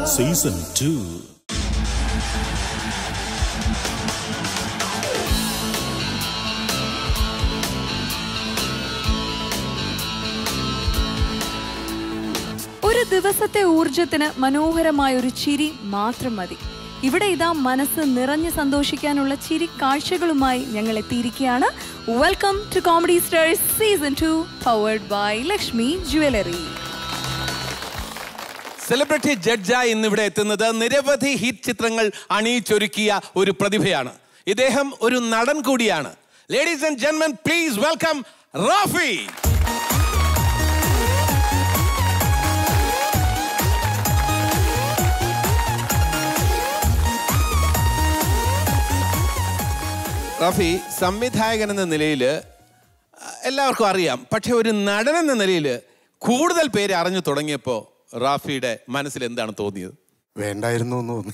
Season two ഒരു ദിവസത്തെ ഊർജത്തിന് മനോഹരമായ ഒരു ചിരി മാത്രം മതി ഇവിടെ ഇതാ മനസ്സ് നിറഞ്ഞു സന്തോഷിക്കാനുള്ള ചിരി കാഴ്ചകളുമായി ഞങ്ങൾ എത്തിയിരിക്കുകയാണ് welcome to comedy stars season two powered by Lakshmi jewellery celebrity ജഡ്ജായി ഇന്നിവിടെ എത്തുന്നത് നിരവധി ഹിറ്റ് ചിത്രങ്ങൾ അണിയിച്ചൊരുക്കിയ ഒരു പ്രതിഭയാണ് ഇദ്ദേഹം ഒരു നടൻ കൂടിയാണ് ലേഡീസ് ആൻഡ് ജെന്മൻ പ്ലീസ് വെൽക്കം റാഫി റാഫി സംവിധായകൻ എന്ന നിലയിൽ എല്ലാവർക്കും അറിയാം പക്ഷെ ഒരു നടൻ എന്ന നിലയിൽ കൂടുതൽ പേര് അറിഞ്ഞു തുടങ്ങിയപ്പോൾ റാഫിയുടെ മനസ്സിൽ എന്താണ് തോന്നിയത് വേണ്ടായിരുന്നു എന്ന് തോന്നി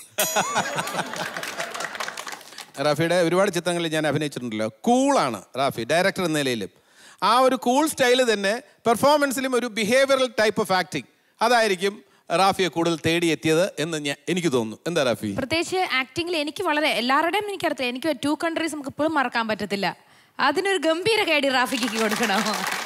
റാഫിയുടെ ഒരുപാട് ചിത്രങ്ങളിൽ ഞാൻ അഭിനയിച്ചിട്ടുണ്ടല്ലോ കൂളാണ് റാഫി ഡയറക്ടർ എന്ന നിലയിലും ആ ഒരു കൂൾ സ്റ്റൈല് തന്നെ പെർഫോമൻസിലും ഒരു ബിഹേവിയറൽ ടൈപ്പ് ഓഫ് ആക്ടിങ് അതായിരിക്കും റാഫിയെ കൂടുതൽ തേടിയെത്തിയത് എന്ന് ഞാൻ എനിക്ക് തോന്നുന്നു എന്താ റാഫി പ്രത്യേകിച്ച് ആക്ടിങ്ങിൽ എനിക്ക് വളരെ എല്ലാവരുടെയും എനിക്കറിയത്തില്ല എനിക്ക് ടു കൺട്രീസ് നമുക്ക് ഇപ്പോഴും മറക്കാൻ പറ്റത്തില്ല അതിനൊരു ഗംഭീര കേടി റാഫിക്ക് കൊടുക്കണം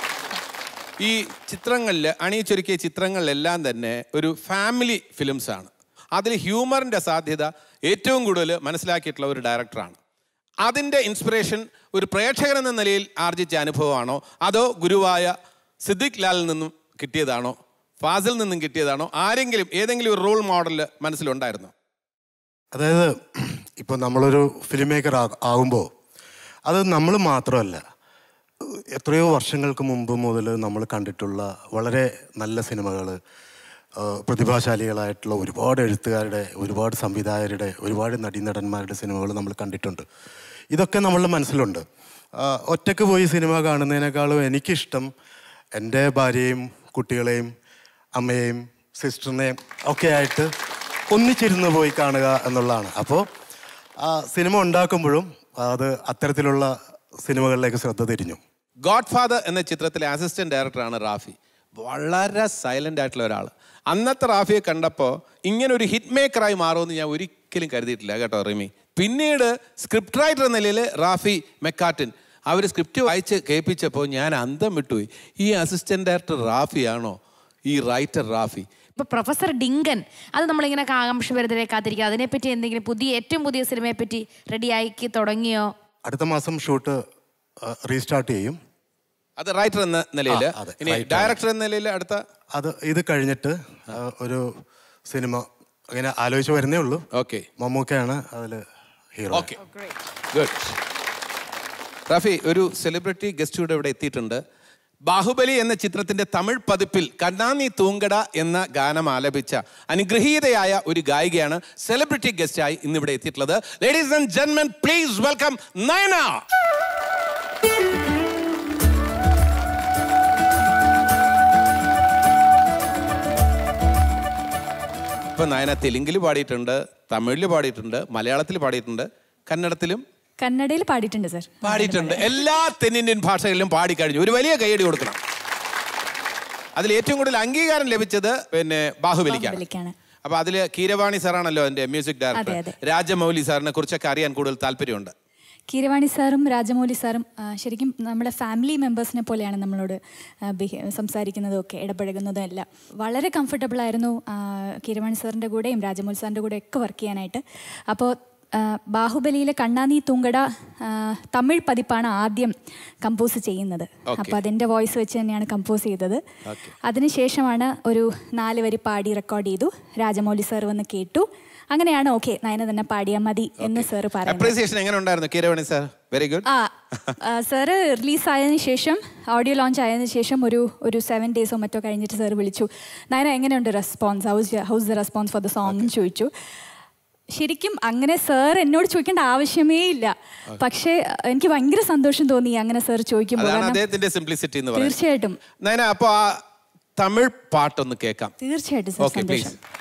ഈ ചിത്രങ്ങളിൽ അണിയിച്ചൊരുക്കിയ ചിത്രങ്ങളിലെല്ലാം തന്നെ ഒരു ഫാമിലി ഫിലിംസ് ആണ് അതിൽ ഹ്യൂമറിൻ്റെ സാധ്യത ഏറ്റവും കൂടുതൽ മനസ്സിലാക്കിയിട്ടുള്ള ഒരു ഡയറക്ടറാണ് അതിൻ്റെ ഇൻസ്പിറേഷൻ ഒരു പ്രേക്ഷകൻ എന്ന നിലയിൽ ആർജിച്ച അനുഭവമാണോ അതോ ഗുരുവായ സിദ്ദിഖ് ലാലിൽ നിന്നും കിട്ടിയതാണോ ഫാസിൽ നിന്നും കിട്ടിയതാണോ ആരെങ്കിലും ഏതെങ്കിലും ഒരു റോൾ മോഡൽ മനസ്സിലുണ്ടായിരുന്നോ അതായത് ഇപ്പോൾ നമ്മളൊരു ഫിലിം മേക്കർ ആകുമ്പോൾ അത് നമ്മൾ മാത്രമല്ല എത്രയോ വർഷങ്ങൾക്ക് മുമ്പ് മുതൽ നമ്മൾ കണ്ടിട്ടുള്ള വളരെ നല്ല സിനിമകൾ പ്രതിഭാശാലികളായിട്ടുള്ള ഒരുപാട് എഴുത്തുകാരുടെ ഒരുപാട് സംവിധായകരുടെ ഒരുപാട് നടീനടന്മാരുടെ സിനിമകൾ നമ്മൾ കണ്ടിട്ടുണ്ട് ഇതൊക്കെ നമ്മളുടെ മനസ്സിലുണ്ട് ആ, ഒറ്റയ്ക്ക് പോയി സിനിമ കാണുന്നതിനേക്കാളും എനിക്കിഷ്ടം എൻ്റെ ഭാര്യയും കുട്ടികളെയും അമ്മയെയും സിസ്റ്ററിനെയും ഒക്കെ ആയിട്ട് ഒന്നിച്ചിരുന്ന് പോയി കാണുക എന്നുള്ളതാണ് അപ്പോൾ ആ സിനിമ ഉണ്ടാക്കുമ്പോഴും അത് അത്തരത്തിലുള്ള സിനിമകളിലേക്ക് ശ്രദ്ധ തിരിഞ്ഞു ഗോഡ് ഫാദർ എന്ന ചിത്രത്തിലെ അസിസ്റ്റന്റ് ഡയറക്ടറാണ് റാഫി വളരെ സൈലന്റ് ആയിട്ടുള്ള ഒരാൾ അന്നത്തെ റാഫിയെ കണ്ടപ്പോൾ ഇങ്ങനെ ഒരു ഹിറ്റ് മേക്കറായി മാറുമെന്ന് ഞാൻ ഒരിക്കലും കരുതിയിട്ടില്ല കേട്ടോ റിമി പിന്നീട് സ്ക്രിപ്റ്റ് റൈറ്റർ എന്ന നിലയിൽ റാഫി മെക്കാട്ടിൻ അവർ സ്ക്രിപ്റ്റ് വായിച്ച് കേൾപ്പിച്ചപ്പോൾ ഞാൻ അന്തം വിട്ടുപോയി ഈ അസിസ്റ്റന്റ് ഡയറക്ടർ റാഫിയാണോ ഈ റൈറ്റർ റാഫി ഇപ്പൊ പ്രൊഫസർ ഡിങ്കൻ അത് നമ്മളിങ്ങനെ ആകാംക്ഷ വരുന്നതിനെ കാത്തിരിക്കുക അതിനെപ്പറ്റി എന്തെങ്കിലും പുതിയ ഏറ്റവും പുതിയ സിനിമയെ പറ്റി റെഡിയാക്കി തുടങ്ങിയോ അടുത്ത മാസം ഷൂട്ട് റീസ്റ്റാർട്ട് ചെയ്യും അത് റൈറ്റർ എന്ന നിലയിൽ ആ, അതെ, ഇനി writer ആണ്. ഡയറക്ടർ എന്ന നിലയിൽ അടുത്ത അത് ഇത് കഴിഞ്ഞിട്ട് ആ, ഒരു സിനിമ അങ്ങനെ ആലോചിച്ച് വരുന്നേ ഉള്ളൂ ഓക്കെ മമ്മൂക്കയാണ് അതിൽ ഹീറോ ഓക്കെ ഗുഡ് റാഫി ഒരു സെലിബ്രിറ്റി ഗസ്റ്റ് കൂടെ ഇവിടെ എത്തിയിട്ടുണ്ട് ബാഹുബലി എന്ന ചിത്രത്തിന്റെ തമിഴ് പതിപ്പിൽ കണ്ണാനി തൂങ്കട എന്ന ഗാനം ആലപിച്ച അനുഗ്രഹീതയായ ഒരു ഗായികയാണ് സെലിബ്രിറ്റി ഗസ്റ്റായി ഇന്നിവിടെ എത്തിയിട്ടുള്ളത് ലേഡീസ് ആൻഡ് ജെന്മൻ പ്ലീസ് വെൽക്കം നയന ഇപ്പൊ നയന തെലുങ്കിൽ പാടിയിട്ടുണ്ട് തമിഴിൽ പാടിയിട്ടുണ്ട് മലയാളത്തിൽ പാടിയിട്ടുണ്ട് കന്നഡത്തിലും കന്നഡയിൽ പാടിയിട്ടുണ്ട് സർ പാടിയിട്ടുണ്ട് എല്ലാ തെന്നിന്ത്യൻ ഭാഷകളിലും പാടിക്കഴിഞ്ഞു ഒരു വലിയ കൈയടി കൊടുക്കണം അതിൽ ഏറ്റവും കൂടുതൽ അംഗീകാരം ലഭിച്ചത് പിന്നെ ബാഹുബലിക്കാണ് ബാഹുബലിക്കാണ്. അപ്പൊ അതില് കീരവാണി സാറാണല്ലോ എന്റെ മ്യൂസിക് ഡയറക്ടർ അതെ, അതെ. രാജമൗലി സാറിനെ കുറിച്ചൊക്കെ അറിയാൻ കൂടുതൽ താല്പര്യമുണ്ട് കീരവാണി സാറും രാജമൗലി സാറും ആ, ശരിക്കും നമ്മുടെ ഫാമിലി മെമ്പേഴ്സിനെ പോലെയാണ് നമ്മളോട് ആ, ബിഹേ- സംസാരിക്കുന്നതും ഒക്കെ ഇടപഴകുന്നതും എല്ലാം വളരെ കംഫർട്ടബിൾ ആയിരുന്നു ആ, കീരവാണി സാറിൻ്റെ കൂടെയും രാജമൗലി സാറിൻ്റെ കൂടെ ഒക്കെ വർക്ക് ചെയ്യാനായിട്ട് അപ്പോൾ ആ, ബാഹുബലിയിലെ കണ്ണാനി തൂങ്കട ആ, തമിഴ് പതിപ്പാണ് ആദ്യം കമ്പോസ് ചെയ്യുന്നത് Okay. അപ്പോൾ അതിൻ്റെ വോയിസ് വെച്ച് തന്നെയാണ് കമ്പോസ് ചെയ്തത് അതിനുശേഷമാണ് ഒരു നാല് വരി പാടി റെക്കോർഡ് ചെയ്തു രാജമൗലി സാർ വന്ന് കേട്ടു അങ്ങനെയാണ് ഓക്കെ നയന തന്നെ പാടിയാൽ മതി എന്ന് സാർ പറയുന്നത് അപ്രീസിയേഷൻ എങ്ങനെ ഉണ്ടായിരുന്നു കീരവാണി സാർ വെരി ഗുഡ് ആ സാറ് റിലീസ് ആയതിനു ശേഷം ഓഡിയോ ലോഞ്ച് ആയതിനു ശേഷം ഒരു ഒരു സെവൻ ഡേയ്സോ മറ്റോ കഴിഞ്ഞിട്ട് സാർ വിളിച്ചു നയന എങ്ങനെയുണ്ട് response how's how's the response for the song എന്ന് ചോദിച്ചു ശരിക്കും അങ്ങനെ സാർ എന്നോട് ചോദിക്കേണ്ട ആവശ്യമേ ഇല്ല പക്ഷേ എനിക്ക് ഭയങ്കര സന്തോഷം തോന്നി അങ്ങനെ സാർ ചോദിക്കുമ്പോൾ അതാണ് കാരണം അദ്ദേഹത്തിന്റെ സിംപ്ലിസിറ്റി എന്ന് പറയുന്നത് തീർച്ചയായിട്ടും നയന അപ്പൊ ആ തമിഴ് പാട്ടൊന്ന് കേൾക്കാം തീർച്ചയായിട്ടും സാർ ഓക്കെ പ്ലീസ് സന്തോഷം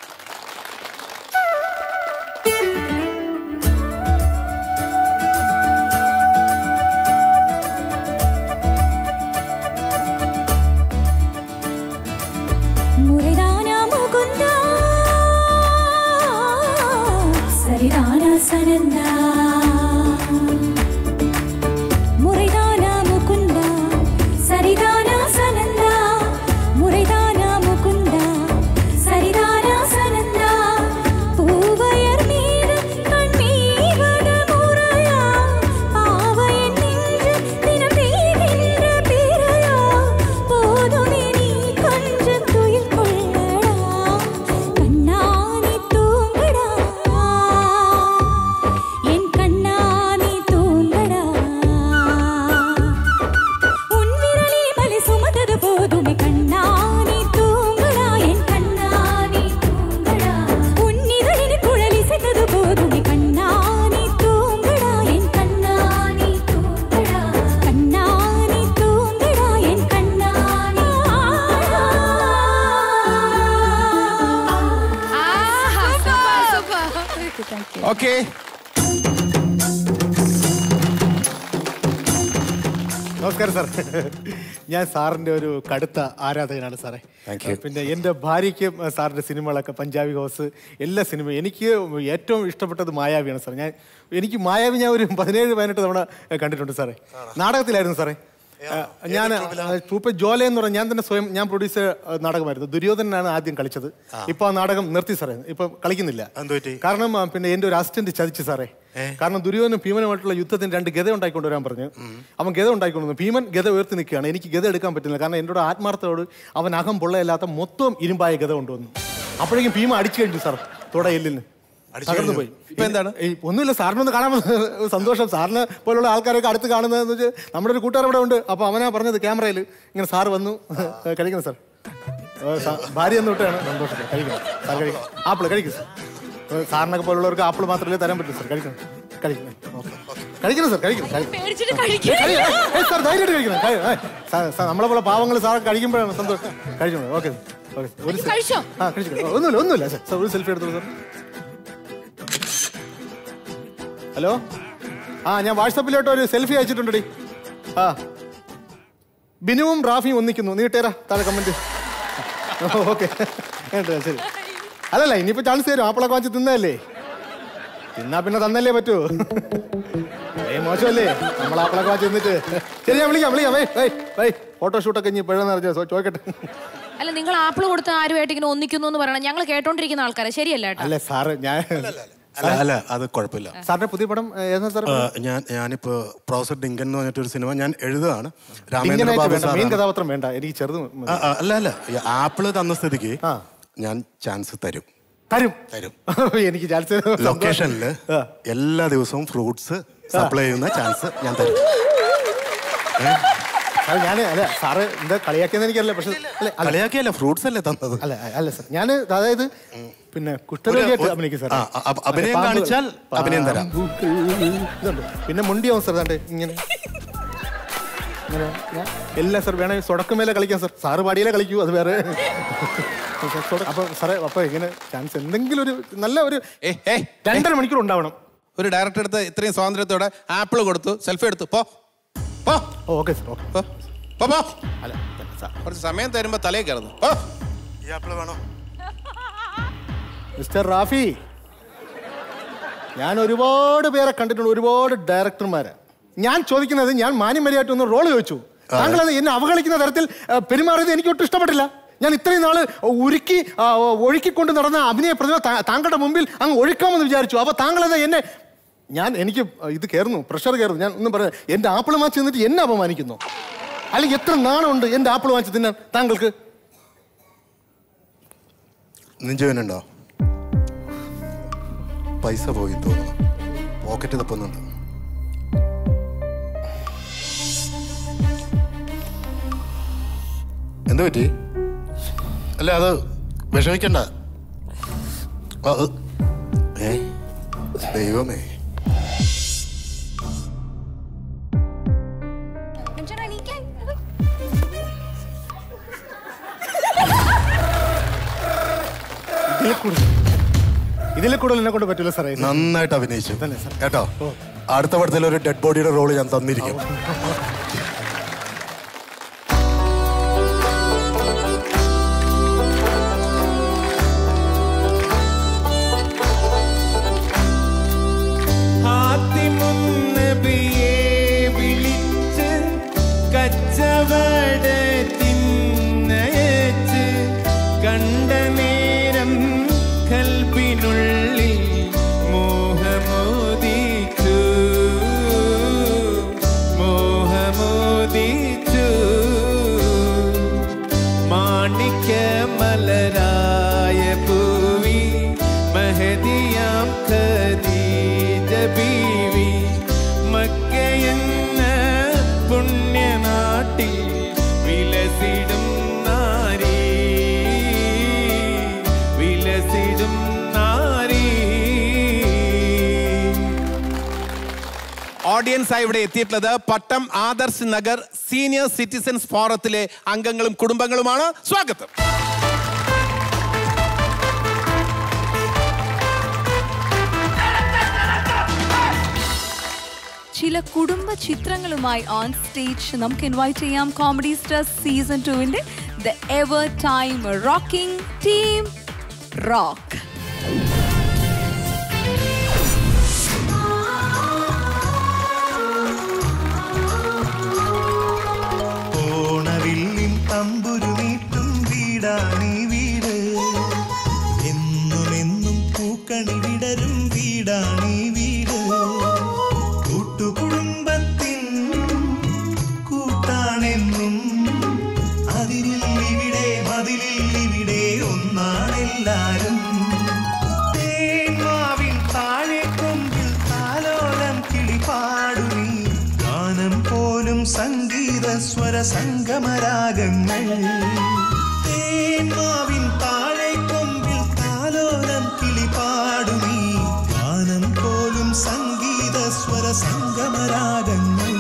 முறைதானா முகுந்தா சனந்தா முறைதானா முகுந்தா சரிதானா சனந்தா முறைதானா முகுந்தா சரிதானா சனந்தா பூவையர் மீது கண்ணீவத முறையா பாவையன் நின்று தினம் பெய்கின்ற பிறையா போதுமே நீ கொஞ்சம் துயில் கொள்ளடா கண்ணானி தூங்கடா என் கண்ணானி தூங்கடா உன் விரலே மலை சுமந்தது போதுமே கண்ணானி தூங்கடா என் கண்ணானி தூங்கடா உன் இதழின் குழலி செத்தது போதுமே கண்ணானி தூங்கடா என் கண்ணானி தூங்கடா கண்ணானி தூங்கடா என் கண்ணானி ഓക്കെ നമസ്കാരം സാർ ഞാൻ സാറിന്റെ ഒരു കടുത്ത ആരാധകനാണ് സാറേ Thank you. പിന്നെ എൻ്റെ ഭാര്യയ്ക്കും അഹ് സാറിന്റെ സിനിമകളൊക്കെ പഞ്ചാബി ഹൗസ് എല്ലാ സിനിമയും എനിക്ക് ഏറ്റവും ഇഷ്ടപ്പെട്ടത് മായാവിയാണ് സാർ ഞാൻ എനിക്ക് മായാവി ഞാൻ ഒരു പതിനേഴ് പതിനെട്ട് തവണ അഹ് കണ്ടിട്ടുണ്ട് സാറേ നാടകത്തിലായിരുന്നു സാറേ അഹ് ഞാൻ ട്രൂപ്പ് ജോല എന്ന് പറഞ്ഞ ഞാൻ തന്നെ സ്വയം ഞാൻ പ്രൊഡ്യൂസർ നാടകമായിരുന്നു ദുര്യോധനാണ് ആദ്യം കളിച്ചത് ഇപ്പൊ ആ നാടകം നിർത്തി സാറേ ഇപ്പൊ കളിക്കുന്നില്ല എന്ത് പറ്റി? കാരണം ആ, പിന്നെ എന്റെ ഒരു അസിസ്റ്റന്റ് ചതിച്ചു സാറേ കാരണം ദുര്യോധനും ഭീമനുമായിട്ടുള്ള യുദ്ധത്തിന് രണ്ട് ഗത ഉണ്ടാക്കിക്കൊണ്ട് വരാൻ പറഞ്ഞു അവൻ ഗത ഉണ്ടാക്കിക്കൊണ്ടു വന്നു. ഭീമൻ ഗത ഉയർത്തി നിൽക്കുകയാണ് എനിക്ക് ഗത എടുക്കാൻ പറ്റുന്നില്ല കാരണം എന്നോട് ആത്മാർത്ഥത്തോട് അവൻ അകം പൊള്ളയല്ലാത്ത മൊത്തം ഇരുമ്പായ ഗത കൊണ്ടുവന്നു അപ്പോഴേക്കും ഭീമ അടിച്ചു കഴിഞ്ഞു സാർ തുടയെല്ലിന് തകർന്നു പോയി ഇപ്പൊ എന്താണ്? ഏയ്, ഒന്നുമില്ല സാറിനൊന്ന് കാണാൻ വന്ന- സന്തോഷം സാറിന് പോലുള്ള ആൾക്കാരൊക്കെ അടുത്ത് കാണുന്നതെന്ന് വെച്ചാൽ നമ്മുടെ ഒരു കൂട്ടുകാർ ഇവിടെ ഉണ്ട് അപ്പൊ അവനാ പറഞ്ഞത് ക്യാമറയിൽ ഇങ്ങനെ സാറ് വന്നു കഴിക്കണം സാർ ഏ, സാ- ഭാര്യ എന്ന് വിട്ടാണ് സന്തോഷം കഴിക്കണം സാർ കഴിക്കണം ആപ്പിള് കഴിക്കും സാർ ഏ, സാറിനൊക്കെ പോലുള്ളവർക്ക് ആപ്പിൾ മാത്രമേ തരാൻ പറ്റൂ സാർ കഴിക്കണം കഴിക്കണം ഓക്കെ കഴിക്കണം സാർ കഴിക്കണം കഴിക്കണം പേടിച്ചിട്ട് ഏയ്, കഴി- ഏയ്, സാർ ധൈര്യമായിട്ട് കഴിക്കണം കഴി- ഏയ്, സാർ- സാർ, നമ്മളെ പോലെ പാവങ്ങൾ സാർ കഴിക്കുമ്പോഴാണ് സന്തോഷം കഴിക്കണം ഓക്കെ ഓക്കെ ഒരു സെ- കഴിച്ചോ? ആ കഴിച്ചു കഴിച്ചു. ഒന്നുമില്ല ഒന്നുമില്ല സാർ സാർ ഒരു സെൽഫി എടുത്തോളൂ സാർ ഹലോ ആ ഞാൻ വാട്സപ്പിലോട്ട് ഒരു സെൽഫി അയച്ചിട്ടുണ്ടടി ആ ബിനുവും റാഫിയും ഒന്നിക്കുന്നു നീ ഇട്ടേരാ താഴെ കമന്റ് ഓക്കെ ശരി അല്ലല്ല ഇനിയിപ്പോ ചാൻസ് തരും ആപ്പിളൊക്കെ വാങ്ങിച്ച് തിന്നതല്ലേ തിന്നാ പിന്നെ തന്നല്ലേ പറ്റൂ ഏ മോശമല്ലേ നമ്മൾ ആപ്പിളൊക്കെ വാങ്ങിച്ച് തിന്നിട്ട് ശരി ഞാൻ വിളിക്കാം വിളിക്കാം വേ വേ വേ ഫോട്ടോഷൂട്ടൊക്കെ ഇനി ഇപ്പോഴെന്ന് അറിഞ്ഞോ ചോദിക്കട്ടെ അല്ല നിങ്ങൾ ആപ്പിൾ കൊടുത്ത് ആരുമായിട്ട് ഇങ്ങനെ ഒന്നിക്കുന്നു എന്ന് പറയണം ഞങ്ങൾ കേട്ടോണ്ടിരിക്കുന്ന ആൾക്കാരെ ശരിയല്ല കേട്ടോ അല്ല സാറ് ഞാൻ അല്ല അല്ല അത് കുഴപ്പമില്ല സാറിന്റെ പുതിയ പടം ഏതാ സാർ ആ, ഞാൻ ഞാനിപ്പോ പ്രൊഫസർ ഡിങ്കൻ എന്ന് പറഞ്ഞിട്ടൊരു സിനിമ ഞാൻ എഴുതുകയാണ് രാമേന്ദ്ര ഇങ്ങനെ ബാബു വേണ്ട മെയിൻ സാറാണ് കഥാപാത്രം വേണ്ട എനിക്ക് ചെറുത് മതി. ആ, ആ, അല്ല അല്ല ഈ ആപ്പിള് തന്ന സ്ഥിതിക്ക് ആ. ഞാൻ ചാൻസ് തരും തരും തരും എനിക്ക് ചാൻസ് ലൊക്കേഷനിൽ ആ. എല്ലാ ദിവസവും ഫ്രൂട്ട്സ് സപ്ലൈ ചെയ്യുന്ന ചാൻസ് ഞാൻ തരും അത് ഞാൻ അല്ല സാറ് എന്താ കളിയാക്കിയെന്ന് എനിക്കറിയില്ല പക്ഷെ അല്ല അല്ല കളിയാക്കിയല്ല ഫ്രൂട്ട്സ് അല്ലേ തന്നത് അല്ല അല്ല സാർ ഞാൻ അതായത് പിന്നെ കുഷ്ഠരോഗിയായിട്ട് ഒരു- അഭിനയിക്കും സാർ ആ, ആ, അഭ- അഭിനയം പാമ്പുകൾ. കാണിച്ചാൽ അഭിനയം തരാം. ഇതുണ്ട് പിന്നെ മുണ്ടിയാവും സാർ ദാണ്ടെ ഇങ്ങനെ ഇങ്ങനെ ഞാൻ- എല്ലാം സാർ വേണേ സ്വടക്കുമേലെ കളിക്കാം സാർ സാറ് പാടിയിലേ കളിക്കൂ അത് വേറെ അപ്പൊ സാറേ അപ്പൊ എങ്ങനെ ചാൻസ് എന്തെങ്കിലും ഒരു നല്ല ഒരു ഏ ഏ രണ്ടര മണിക്കൂർ ഉണ്ടാവണം ഒരു ഡയറക്ടർ എടുത്ത് ഇത്രയും സ്വാതന്ത്ര്യത്തോടെ ആപ്പിൾ കൊടുത്തു സെൽഫി എടുത്തു പോ പോ ഓക്കെ സാർ ഓക്കെ പോ പോ, പോ അല്ല സാർ കുറച്ച് സമയം തരുമ്പോ തലേ കയറുന്നു പോ ഈ ആപ്പിള് വേണോ മിസ്റ്റർ റാഫി ഞാൻ ഒരുപാട് പേരെ കണ്ടിട്ടുണ്ട് ഒരുപാട് ഡയറക്ടർമാരെ ഞാൻ ചോദിക്കുന്നത് ഞാൻ മാന്യമര്യായിട്ട് ഒന്ന് റോള് ചോദിച്ചു താങ്കൾ അത് എന്നെ അവഗണിക്കുന്ന തരത്തിൽ ആ, പെരുമാറിയത് എനിക്ക് ഒട്ടും ഇഷ്ടപ്പെട്ടില്ല ഞാൻ ഇത്രയും നാള് ഉരുക്കി ആ, ഒഴുക്കിക്കൊണ്ട് നടന്ന അഭിനയ പ്രതിഭ താ- താങ്കളുടെ മുമ്പിൽ അങ്ങ് ഒഴുക്കാമെന്ന് വിചാരിച്ചു അപ്പൊ താങ്കൾ അത് എന്നെ ഞാൻ എനിക്ക് ഇത് കയറുന്നു പ്രഷർ കയറുന്നു ഞാൻ ഒന്നും പറയാം എന്റെ ആപ്പിൾ വാങ്ങിച്ച് നിന്നിട്ട് എന്നെ അപമാനിക്കുന്നു അല്ലെങ്കിൽ എത്ര നാണമുണ്ട് എന്റെ ആപ്പിൾ വാങ്ങിച്ച് തിന്നാൻ താങ്കൾക്ക് നെഞ്ചുവേനുണ്ടോ പൈസ പോയി തോന്നുന്നു പോക്കറ്റ് തപ്പുന്നുണ്ട് എന്ത് പറ്റി അല്ല അത് വിഷമിക്കണ്ട ആ, അത് ഏ ദൈവമേ ഇതിൽ കൂടുതൽ ഇതിൽ കൂടുതൽ എന്നെ കൊണ്ട് പറ്റില്ല സാറേ ഇത്. നന്നായിട്ട് അഭിനയിച്ചു തന്നെ, സർ. കേട്ടോ അടുത്ത പടത്തിൽ ഒരു ഡെഡ് ബോഡിയുടെ റോള് ഞാൻ തന്നിരിക്കും ഓഡിയൻസ് ആയി ഇവിടെ എത്തിയിട്ടുള്ളത് പട്ടം ആദർശ് നഗർ സീനിയർ സിറ്റിസൺസ് ഫോറത്തിലെ അംഗങ്ങളും കുടുംബങ്ങളുമാണ് സ്വാഗതം ചില കുടുംബ ചിത്രങ്ങളുമായി ഓൺ സ്റ്റേജ് നമുക്ക് ഇൻവൈറ്റ് ചെയ്യാം കോമഡി സ്റ്റാർ സീസൺ ടുവിന്റെ the ever time rocking team rock ഓണവില്ലിൻ തമ്പുരു നീട്ടും വീടാണീ വീട് എന്നുമെന്നും പൂക്കണി വിടരും വീടാണീ വീട് കൂട്ടുകുടുംബത്തിൻ കൂട്ടാണെന്നും അതിരിൽ ഇവിടെ മതിലിൽ ഇവിടെ ഒന്നാണെല്ലാരും തേന്മാവിൻ താഴെ കൊമ്പിൽ താലോലം കിളിപാടുമീ ഗാനം പോലും സംഗീത സ്വര സംഗമരാഗങ്ങൾ തേന്മാവിൻ താഴെ കൊമ്പിൽ താലോലം കിളിപാടുമീ ഗാനം പോലും സംഗീത സ്വര സംഗമരാഗങ്ങൾ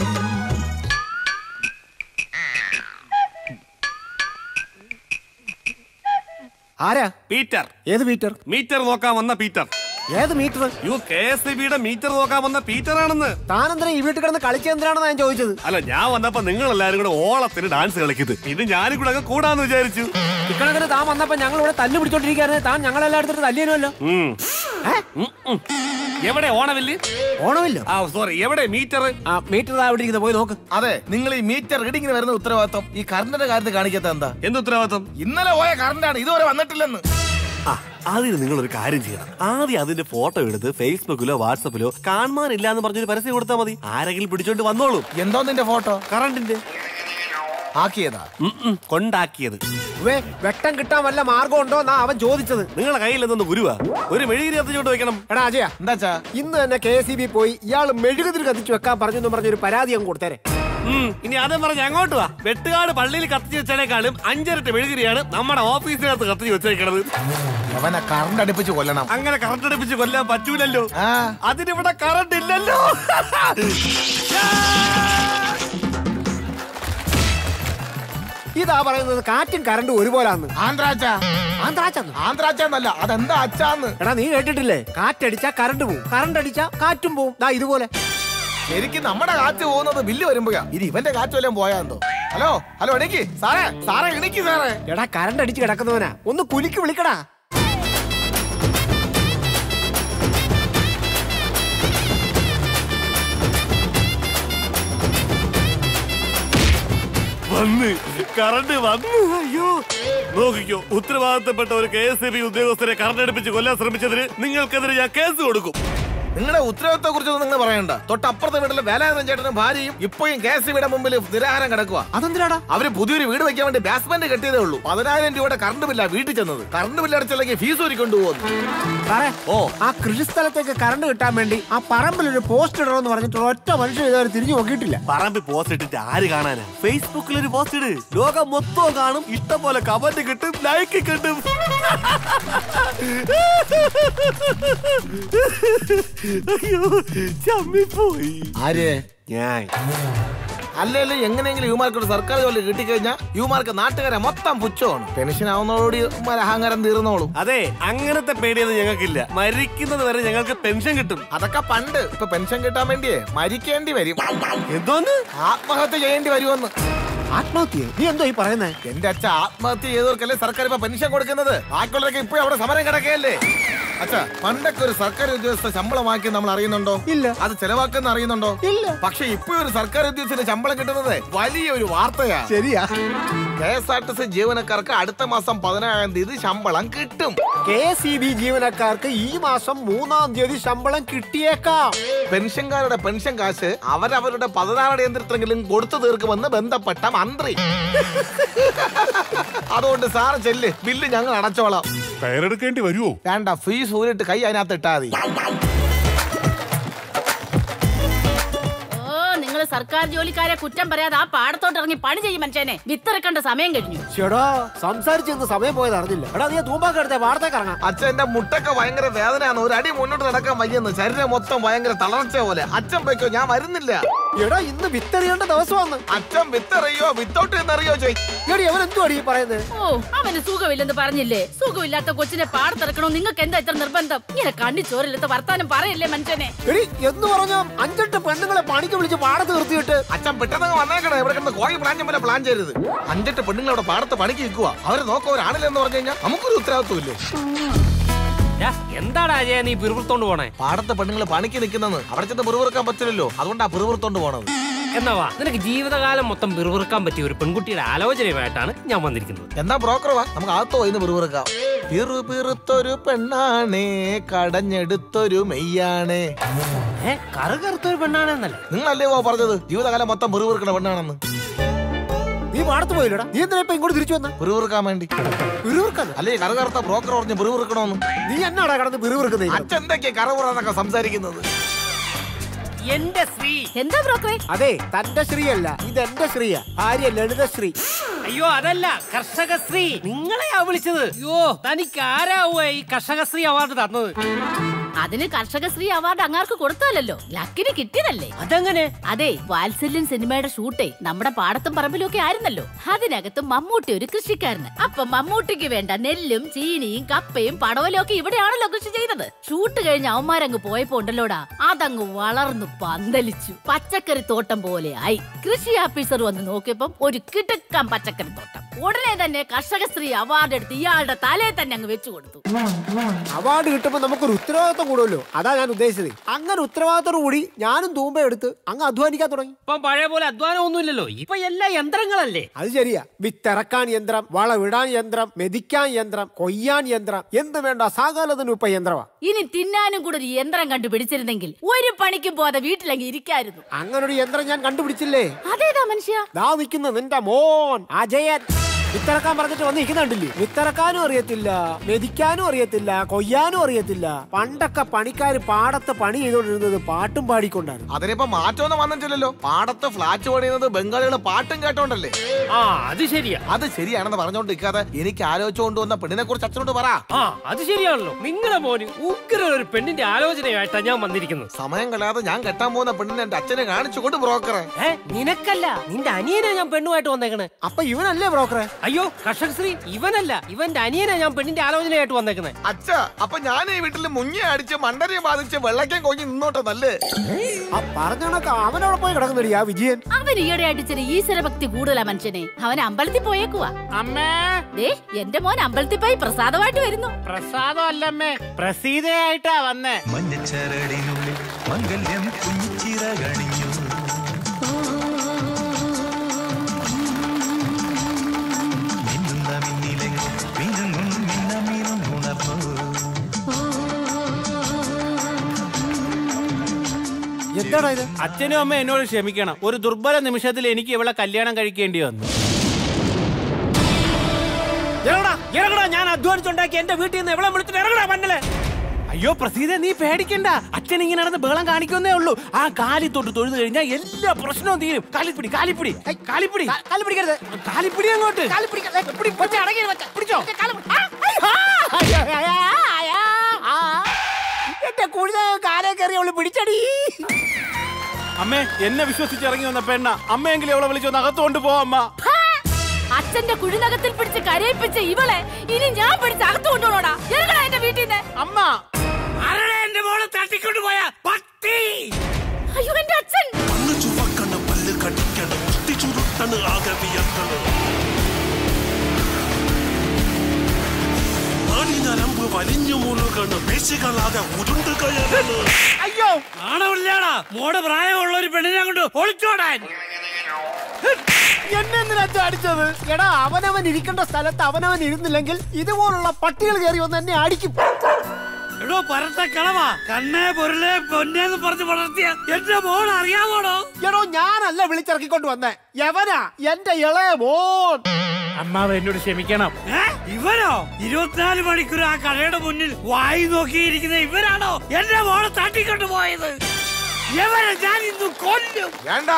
ആരാ പീറ്റർ ഏത് മീറ്റർ മീറ്റർ നോക്കാൻ വന്ന പീറ്റർ ഏത് മീറ്റർ യു കെ എസ് ബിയുടെ മീറ്റർ നോക്കാൻ വന്ന പീറ്റർ ആണെന്ന് താനെന്തിനാ ഈ വീട്ടിൽ കിടന്ന് കളിച്ചെന്തിനാണെന്ന് ഞാൻ ചോദിച്ചത് അല്ല ഞാൻ വന്നപ്പോ നിങ്ങൾ എല്ലാരും കൂടെ ഓളത്തിന് ഡാൻസ് കളിക്കുന്നത് പിന്നെ ഞാനും കൂടെ അങ്ങ് കൂടാന്ന് വിചാരിച്ചു ഇക്കണക്കിന് താൻ വന്നപ്പോ ഞങ്ങൾ ഇവിടെ തല്ലു പിടിച്ചോണ്ടിരിക്കാറ് താൻ ഞങ്ങളെല്ലാം എടുത്തിട്ട് തല്ലിയനല്ലോ ഉം. ഉം, ഉം. എവിടെ ഓണവില്ല് ഓണമില്ല ആ സോറി എവിടെ മീറ്റർ ആ മീറ്റർ അവിടെ ഇരിക്കുന്നത് പോയി നോക്ക് അതെ നിങ്ങൾ ഈ മീറ്റർ റീഡിങ്ങിന് വരുന്ന ഉത്തരവാദിത്വം ഈ കറണ്ടിന്റെ കാര്യത്തിൽ കാണിക്കാത്ത എന്താ എന്ത് ഉത്തരവാദിത്വം ഇന്നലെ പോയ കറണ്ടാണ് ഇതുവരെ വന്നിട്ടില്ലെന്ന് ആ അതിന് നിങ്ങൾ ഒരു കാര്യം ചെയ്യണം ആദ്യം അതിന്റെ ഫോട്ടോ എടുത്ത് ഫേസ്ബുക്കിലോ വാട്സപ്പിലോ കാണാനില്ല എന്ന് പറഞ്ഞൊരു പരസ്യം കൊടുത്താൽ മതി ആരെങ്കിലും പിടിച്ചോണ്ട് വന്നോളൂ എന്തോ നിന്റെ ഫോട്ടോ കറണ്ടിന്റെ ആക്കിയതാ ഉം, ഉം, കൊണ്ടാക്കിയത് ഉവ്വേ, വെട്ടം കിട്ടാൻ വല്ല മാർഗം ഉണ്ടോ എന്നാ അവൻ ചോദിച്ചത് നിങ്ങളെ കയ്യിൽ എന്തൊന്ന് ഗുരുവാ ഒരു മെഴുകിരി കത്തിച്ചോണ്ട് വെക്കണം എടാ അജയ എന്താച്ചാ ഇന്ന് തന്നെ കെ എസ് ബി പോയി ഇയാൾ മെഴുകുതിരി കത്തിച്ച് വെക്കാൻ പറഞ്ഞെന്ന് പറഞ്ഞൊരു പരാതി അങ്ങ് കൊടുത്തേരെ ഉം, ഇനി അതേ പറഞ്ഞ് അങ്ങോട്ട് വാ വെട്ടുകാട് പള്ളിയിൽ കത്തിച്ച് വെച്ചതിനേക്കാളും അഞ്ചരട്ട് മെഴുകിരിയാണ് നമ്മുടെ ഓഫീസിനകത്ത് കത്തിച്ച് വെച്ചേക്കണത് അവനെ കറണ്ട് അടുപ്പിച്ച് കൊല്ലണം അങ്ങനെ കറണ്ട് അടുപ്പിച്ച് കൊല്ലാൻ പറ്റൂലല്ലോ ആ അതിനിവിടെ കറണ്ട് ഇല്ലല്ലോ ഇതാ പറയുന്നത് കാറ്റും കറണ്ടും ഒരുപോലാന്ന് ആന്ധ്രാച്ച ആന്ധ്രാച്ചെന്ന് ആന്ധ്രാച്ചെന്നല്ല അതെന്താ അച്ചാന്ന് എടാ നീ കേട്ടിട്ടില്ലേ കാറ്റടിച്ചാ കറണ്ട് പോവും കറണ്ട് അടിച്ചാ കാറ്റും പോവും ദാ ഇതുപോലെ ശരിക്കും നമ്മുടെ കാറ്റ് പോകുന്നത് ബില്ല് വരുമ്പോഴാ ഇനി ഇവന്റെ കാറ്റ് വല്ലതും പോയാന്തോ ഹലോ ഹലോ എണിക്ക് സാറേ സാറേ എണിക്ക് സാറേ എടാ കറണ്ട് അടിച്ച് കിടക്കുന്നവനാ ഒന്ന് കുലുക്കി വിളിക്കടാ വന്ന് കറണ്ട് വന്നു അയ്യോ നോക്കിക്കോ ഉത്തരവാദിത്തപ്പെട്ട ഒരു കെ എസ് ബി ഉദ്യോഗസ്ഥരെ കറണ്ട് അടുപ്പിച്ച് കൊല്ലാൻ ശ്രമിച്ചതിന് നിങ്ങൾക്കെതിരെ ഞാൻ കേസ് കൊടുക്കും നിങ്ങളുടെ ഉത്തരവാദിത്തത്തെ കുറിച്ചൊന്നും നിങ്ങൾ പറയണ്ട തൊട്ടപ്പുറത്തെ വീട്ടിലെ വേലായുധൻ ചേട്ടനും ഭാര്യയും ഇപ്പോഴും കെ എസ് സിയുടെ മുമ്പിൽ നിരാഹാരം കിടക്കുക അതെന്തിനാടാ അവര് പുതിയൊരു വീട് വെക്കാൻ വേണ്ടി ബാസ്മെന്റ് കെട്ടിയതേ ഉള്ളൂ പതിനായിരം രൂപയുടെ കറണ്ട് ബില്ലാ വീട്ടിൽ ചെന്നത് കറണ്ട് ബില്ല് അടച്ചില്ലെങ്കിൽ ഫീസ് ഒരുക്കൊണ്ടു പോകുന്നു സാറേ ഓ ആ കൃഷിസ്ഥലത്തേക്ക് കറണ്ട് കിട്ടാൻ വേണ്ടി ആ പറമ്പിൽ ഒരു പോസ്റ്റ് ഇടണമെന്ന് പറഞ്ഞിട്ട് ഒറ്റ മനുഷ്യൻ ഇതുവരെ തിരിഞ്ഞു നോക്കിയിട്ടില്ല പറമ്പിൽ പോസ്റ്റ് ഇട്ടിട്ട് ആര് കാണാനാ ഫേസ്ബുക്കിൽ ഒരു പോസ്റ്റ് ഇട് ലോകം മൊത്തം കാണും ഇഷ്ടം പോലെ കമന്റ് കിട്ടും ലൈക്ക് കിട്ടും അയ്യോ ചമ്മിപ്പോയി ആര് ഞാൻ അല്ലല്ലേ എങ്ങനെയെങ്കിലും യുമാർക്ക് ഒരു സർക്കാർ ജോലി കിട്ടിക്കഴിഞ്ഞാൽ യുമാർക്ക് നാട്ടുകാരെ മൊത്തം പുച്ഛമാണ് പെൻഷൻ ആവുന്നതോടുകൂടി ഇവന്മാരെ അഹങ്കാരം തീർന്നോളും അതെ അങ്ങനത്തെ പേടിയൊന്നും ഞങ്ങൾക്കില്ല മരിക്കുന്നത് വരെ ഞങ്ങൾക്ക് പെൻഷൻ കിട്ടും അതൊക്കെ പണ്ട് ഇപ്പൊ പെൻഷൻ കിട്ടാൻ വേണ്ടിയേ മരിക്കേണ്ടി വരും എന്തോന്ന് ആത്മഹത്യ ചെയ്യേണ്ടി വരുമെന്ന് ആത്മഹത്യ നീ എന്തോ ഈ പറയുന്നേ എന്റെ അച്ഛ ആത്മഹത്യ ചെയ്തവർക്കല്ലേ സർക്കാർ ഇപ്പൊ പെൻഷൻ കൊടുക്കുന്നത് ബാക്കിയുള്ളവരൊക്കെ ഇപ്പോഴും അവിടെ സമരം കിടക്കുകയല്ലേ അച്ഛാ പണ്ടൊക്കെ ഒരു സർക്കാർ ഉദ്യോഗസ്ഥ ശമ്പളമാക്കി നമ്മൾ അറിയുന്നുണ്ടോ ഇല്ല. അത് ചെലവാക്കുന്ന അറിയുന്നുണ്ടോ ഇല്ല. പക്ഷെ ഇപ്പൊ ഒരു സർക്കാർ ഉദ്യോഗസ്ഥന് ശമ്പളം കിട്ടുന്നത് വലിയൊരു വാർത്തയാ ശരിയാ K S R T C ജീവനക്കാർക്ക് അടുത്ത മാസം പതിനാറാം തീയതി ശമ്പളം കിട്ടും കെ സി ബി ജീവനക്കാർക്ക് ഈ മാസം മൂന്നാം തീയതി ശമ്പളം കിട്ടിയേക്കാം പെൻഷൻകാരുടെ പെൻഷൻ കാശ് അവരവരുടെ പതിനാറ് യന്ത്രത്തെങ്കിലും കൊടുത്തു തീർക്കുമെന്ന് ബന്ധപ്പെട്ട മന്ത്രി അതുകൊണ്ട് സാറ് ചെല്ല് ബില്ല് ഞങ്ങൾ അടച്ചോളാം കയറെടുക്കേണ്ടി വരുമോ വേണ്ട ഫീസ് ഊരിട്ട് കൈ അതിനകത്ത് ഇട്ടാ മതി ഓ നിങ്ങൾ സർക്കാർ ജോലിക്കാരെ കുറ്റം പറയാതെ ആ പാടത്തോട്ട് ഇറങ്ങി പണി ചെയ്യും മനുഷ്യനെ വിത്തിറക്കേണ്ട സമയം കഴിഞ്ഞു ചേടാ സംസാരിച്ചെന്ന് സമയം പോയത് അറിഞ്ഞില്ല എടാ നീ തൂമ്പാക്ക് എടുത്തേ വാർത്തേക്ക് ഇറങ്ങാം അച്ഛൻ എന്റെ മുട്ടൊക്കെ ഭയങ്കര വേദനയാണ് ഒരു അടി മുന്നോട്ട് നടക്കാൻ വയ്യെന്ന് ശരീരം മൊത്തം ഭയങ്കര തളർച്ച പോലെ അച്ഛൻ പോയിക്കോ ഞാൻ വരുന്നില്ല എടാ ഇന്ന് വിത്തെറിയേണ്ട ദിവസമാണ് അച്ഛൻ വിത്തെറിയോ വിത്തോട്ട് എന്നറിയോ ചോയ് എടി അവൻ എന്തുവാടി ഈ പറയുന്നത് ഓ അവന് സുഖമില്ലെന്ന് പറഞ്ഞില്ലേ സുഖമില്ലാത്ത കൊച്ചിനെ പാടത്തിറക്കണോ നിങ്ങൾക്ക് എന്താ ഇത്ര നിർബന്ധം ഇങ്ങനെ കണ്ണി ചോറില്ലാത്ത വർത്താനം പറയല്ലേ മനുഷ്യനെ എടി എന്ന് പറഞ്ഞാ അഞ്ചെട്ട് പെണ്ണുങ്ങളെ പണിക്ക് വിളിച്ച് പാടത്ത് നിർത്തിയിട്ട് അച്ഛൻ പെട്ടെന്ന് വന്നേക്കണേ ഇവിടെ കിടന്ന് കോഴി പ്ലാൻ പോലെ പ്ലാൻ ചെയ്തത് അഞ്ചെട്ട് പെണ്ണുങ്ങൾ അവിടെ പാടത്ത് പണിക്ക് നിൽക്കുക അവരെ നോക്കുക ഒരാണില്ലെന്ന് പറഞ്ഞു കഴിഞ്ഞാൽ നമുക്കൊരു ഉത്തരവാദിത്വം ഇല്ലേ എന്താടാ അജയ നീ പിറുപിറുത്തോണ്ട് പോണേ പാടത്തെ പെണ്ണുങ്ങൾ പണിക്ക് നിൽക്കുന്നത് അവിടെ ചെന്ന് പിറുപിറുക്കാൻ പറ്റില്ലല്ലോ അതുകൊണ്ടാ പിറുപിറുത്തോണ്ട് പോണത് എന്നാ വാ നിനക്ക് ജീവിതകാലം മൊത്തം പിറുപിറുക്കാൻ പറ്റിയ ഒരു പെൺകുട്ടിയുടെ ആലോചനയുമായിട്ടാണ് ഞാൻ വന്നിരിക്കുന്നത് എന്നാ ബ്രോക്കർ വാ നമുക്ക് അകത്തോ ഇന്ന് പിറുപിറുക്കാം പിറു പിറുത്തൊരു പെണ്ണാണേ കടഞ്ഞെടുത്തൊരു മെയ്യാണേ ഏ കറുകറുത്തൊരു പെണ്ണാണെന്നല്ലേ നിങ്ങളല്ലേ പോ പറഞ്ഞത് ജീവിതകാലം മൊത്തം പിറുപിറുക്കണ പെണ്ണാണെന്ന് നീ പാടത്ത് പോയില്ലടാ നീ എന്തിനാ ഇപ്പൊ ഇങ്ങോട്ട് തിരിച്ചു വന്ന പിറുപിറുക്കാൻ വേണ്ടി പിറുപിറുക്കാൻ അല്ലേ കറുകറുത്ത ബ്രോക്കർ പറഞ്ഞ് പിറുപിറുക്കണോന്ന് നീ എന്നാടാ കടന്ന് പിറുപിറുക്കുന്നത് അച്ഛൻ എന്തൊക്കെയാ കറവുറന്നൊക്കെ സംസാരിക്കുന്നത് എന്റെ ശ്രീ എന്താ ബ്രോക്കറെ അതെ തന്റെ ശ്രീയല്ല ഇത് എന്റെ ശ്രീയാ ഭാര്യ ലളിതശ്രീ അയ്യോ അതല്ല കർഷകശ്രീ നിങ്ങളെയാ വിളിച്ചത് അയ്യോ തനിക്ക് ആരാവുക ഈ കർഷകശ്രീ അവാർഡ് തന്നത് അതിന് കർഷകശ്രീ അവാർഡ് അങ്ങാർക്ക് കൊടുത്തല്ലോ ലക്കിന് കിട്ടിയതല്ലേ അതെങ്ങനെ അതെ വാത്സല്യൻ സിനിമയുടെ ഷൂട്ടേ നമ്മുടെ പാടത്തും പറമ്പിലും ഒക്കെ ആയിരുന്നല്ലോ അതിനകത്ത് മമ്മൂട്ടി ഒരു കൃഷിക്കാരന് അപ്പൊ മമ്മൂട്ടിക്ക് വേണ്ട നെല്ലും ചീനിയും കപ്പയും പടവലും ഒക്കെ ഇവിടെയാണല്ലോ കൃഷി ചെയ്തത് ഷൂട്ട് കഴിഞ്ഞ് അവന്മാരങ്ങ് പോയപ്പോ ഉണ്ടല്ലോടാ അതങ്ങ് വളർന്നു പന്തലിച്ചു പച്ചക്കറി തോട്ടം പോലെ ആയി കൃഷി ഓഫീസർ വന്ന് നോക്കിയപ്പം ഒരു കിടുക്കം പച്ചക്കറി തോട്ടം ഉടനെ തന്നെ കർഷകശ്രീ അവാർഡ് എടുത്ത് ഇയാളുടെ തലയിൽ തന്നെ അങ്ങ് വെച്ചു കൊടുത്തു അവാർഡ് കിട്ടുമ്പോ നമുക്കൊരു ഉത്തരവാദിത്വം കൂടുമല്ലോ അതാ ഞാൻ ഉദ്ദേശിച്ചത് അങ്ങനെ ഉത്തരവാദിത്തോടു കൂടി ഞാനും തൂമ്പ എടുത്ത് അങ്ങ് അധ്വാനിക്കാൻ തുടങ്ങി ഇപ്പം പഴയ പോലെ അധ്വാനം ഒന്നുമില്ലല്ലോ ഇപ്പൊ എല്ലാ യന്ത്രങ്ങളല്ലേ അത് ശരിയാ വിത്തിറക്കാൻ യന്ത്രം വളവിടാൻ യന്ത്രം മെതിക്കാൻ യന്ത്രം കൊയ്യാൻ യന്ത്രം എന്ത് വേണ്ട സകലതിനും ഇപ്പൊ യന്ത്രമാ ഇനി തിന്നാനും കൂടെ ഒരു യന്ത്രം കണ്ടുപിടിച്ചിരുന്നെങ്കിൽ ഒരു പണിക്കും പോവാതെ വീട്ടിലങ്ങ് ഇരിക്കായിരുന്നു അങ്ങനെ ഒരു യന്ത്രം ഞാൻ കണ്ടുപിടിച്ചില്ലേ അതേതാ മനുഷ്യ ദാ നിൽക്കുന്ന നിന്റെ മോൻ അജയൻ വിത്തിറക്കാൻ പറഞ്ഞിട്ട് വന്ന് നിൽക്കുന്നുണ്ടില്ലേ വിത്തിറക്കാനും അറിയത്തില്ല മെതിക്കാനും അറിയത്തില്ല കൊയ്യാനും അറിയത്തില്ല പണ്ടൊക്കെ പണിക്കാര് പാടത്ത് പണി ചെയ്തോണ്ടിരുന്നത് പാട്ടും പാടിക്കൊണ്ടായിരുന്നു അതിനിപ്പോ മാറ്റമൊന്നും വന്നിട്ടില്ലല്ലോ പാടത്ത് ഫ്ലാറ്റ് പണിയുന്നത് ബംഗാളികള് പാട്ടും കേട്ടോണ്ടല്ലേ ആ അത് ശരിയാ അത് ശരിയാണെന്ന് പറഞ്ഞോണ്ട് നിൽക്കാതെ എനിക്ക് ആലോചിച്ചുകൊണ്ട് വന്ന പെണ്ണിനെ കുറിച്ച് അച്ഛനോട് പറ ആ അത് ശരിയാണല്ലോ നിങ്ങളെ മോന് ഉഗ്ര ഒരു പെണ്ണിന്റെ ആലോചനയായിട്ടാ ഞാൻ വന്നിരിക്കുന്നത് സമയം കളയാതെ ഞാൻ കെട്ടാൻ പോകുന്ന പെണ്ണിനെ എന്റെ അച്ഛനെ കാണിച്ചു കൊണ്ട് ബ്രോക്കറെ ഏ നിനക്കല്ല നിന്റെ അനിയനാ ഞാൻ പെണ്ണുമായിട്ട് വന്നേക്കണേ അപ്പൊ ഇവനല്ലേ ബ്രോക്കറെ അയ്യോ കർഷകശ്രീ ഇവനല്ല ഇവന്റെ അനിയനാ ഞാൻ പെണ്ണിന്റെ ആലോചനയായിട്ട് വന്നേക്കുന്നത് അച്ഛ അപ്പൊ ഞാൻ ഈ വീട്ടിൽ മുങ്ങി അടിച്ച് മണ്ടരെ ബാധിച്ച് വെള്ളയ്ക്കാൻ കൊഞ്ഞ് നിന്നോട്ടെ നല്ലേ ആ പറഞ്ഞ കണക്ക് അവനവിടെ പോയി കിടക്കുന്നടി ആ വിജയൻ അവൻ ഈയിടെ അടിച്ചൊരു ഈശ്വരഭക്തി കൂടുതലാ മനുഷ്യനെ അവൻ അമ്പലത്തിൽ പോയേക്കുവാ അമ്മേ ദേ എന്റെ മോൻ അമ്പലത്തിൽ പോയി പ്രസാദമായിട്ട് വരുന്നു പ്രസാദം അല്ലമ്മേ പ്രസീതയായിട്ടാ വന്നേ മഞ്ഞച്ചരടിനുള്ളിൽ മംഗല്യം കുഞ്ഞിച്ചിറകണിഞ്ഞു മിന്നുന്ന മിന്നിലെങ്ങും മിനുങ്ങും മിന്നമിനും ഉണർന്നു എന്താടാ ഇത് അച്ഛനും അമ്മ എന്നോട് ക്ഷമിക്കണം ഒരു ദുർബല നിമിഷത്തിൽ എനിക്ക് ഇവളെ കല്യാണം കഴിക്കേണ്ടി വന്നു ഇറങ്ങടാ ഇറങ്ങടാ ഞാൻ അധ്വാനിച്ചുണ്ടാക്കി എന്റെ വീട്ടിൽ നിന്ന് എവിടെ വിളിച്ചിട്ട് ഇറങ്ങടാ മണ്ണല് അയ്യോ പ്രസീത നീ പേടിക്കണ്ട അച്ഛൻ ഇങ്ങനെ നടന്ന് ബഹളം കാണിക്കുന്നേ ഉള്ളൂ ആ കാലി തൊട്ട് തൊഴുത് കഴിഞ്ഞാൽ എല്ലാ പ്രശ്നവും തീരും കാലിപ്പിടി കാലിപ്പിടി ഏയ്, കാലിപ്പിടി കാല് പിടിക്കരുത് കാലിപ്പിടി അങ്ങോട്ട് കാല് പിടിക്കരുത്. ഏ, പിടി, കൊച്ചേ, അടങ്ങി ഇരി, കൊച്ചേ. പിടിച്ചോ എന്റെ കുഴിത കാലേ കയറി അവള് പിടിച്ചടി അമ്മേ എന്നെ വിശ്വസിച്ച് ഇറങ്ങി വന്ന പെണ്ണ അമ്മയെങ്കിലും അവളെ വിളിച്ചൊന്ന് അകത്തോണ്ട് പോ അമ്മ ഹാ! അച്ഛന്റെ കുഴിനകത്തിൽ പിടിച്ച് കരയിപ്പിച്ച ഇവളെ ഇനി ഞാൻ പിടിച്ച് അകത്ത് കൊണ്ടുപോണോടാ ഇറങ്ങടാ എന്റെ വീട്ടിൽ നിന്ന് അമ്മ ആരുടെ എന്റെ മോളെ തട്ടിക്കൊണ്ട് പോയ പട്ടി അയ്യോ എന്റെ അച്ഛൻ കണ്ണ് ചുവക്കണം പല്ല് കടിക്കണം കുത്തി ചുരുട്ടണ് ആകെ വിയർക്കണം നരമ്പ് വലിഞ്ഞു മുഴുകണം പേശികളാകെ ഉരുണ്ട് കയറണം അയ്യോ ആണമില്ലാടാ മോടെ പ്രായമുള്ള ഒരു പെണ്ണിനെ കൊണ്ട് ഒളിച്ചോടാൻ എന്നെ എന്തിനാ അച്ഛാ അടിച്ചത് എടാ അവനവൻ ഇരിക്കേണ്ട സ്ഥലത്ത് അവനവൻ ഇരുന്നില്ലെങ്കിൽ ഇതുപോലുള്ള പട്ടികൾ കയറി വന്ന് എന്നെ അടിക്കും എടോ പരത്ത കളവാ കണ്ണേ പൊരുളെ പൊന്നേന്ന് പറഞ്ഞ് വളർത്തിയ എന്റെ മോൾ അറിയാമോടോ എടോ ഞാനല്ല വിളിച്ചിറക്കിക്കൊണ്ട് വന്നേ യവനാ എന്റെ ഇളയ മോൻ അമ്മാവ് എന്നോട് ക്ഷമിക്കണം ഏ? ഇവനോ ഇരുപത്തിനാല് മണിക്കൂർ ആ കടയുടെ മുന്നിൽ വായി നോക്കിയിരിക്കുന്ന ഇവരാണോ എന്റെ മോളെ തട്ടിക്കൊണ്ട് പോയത് എവരെ ഞാൻ ഇന്ന് കൊല്ലും വേണ്ട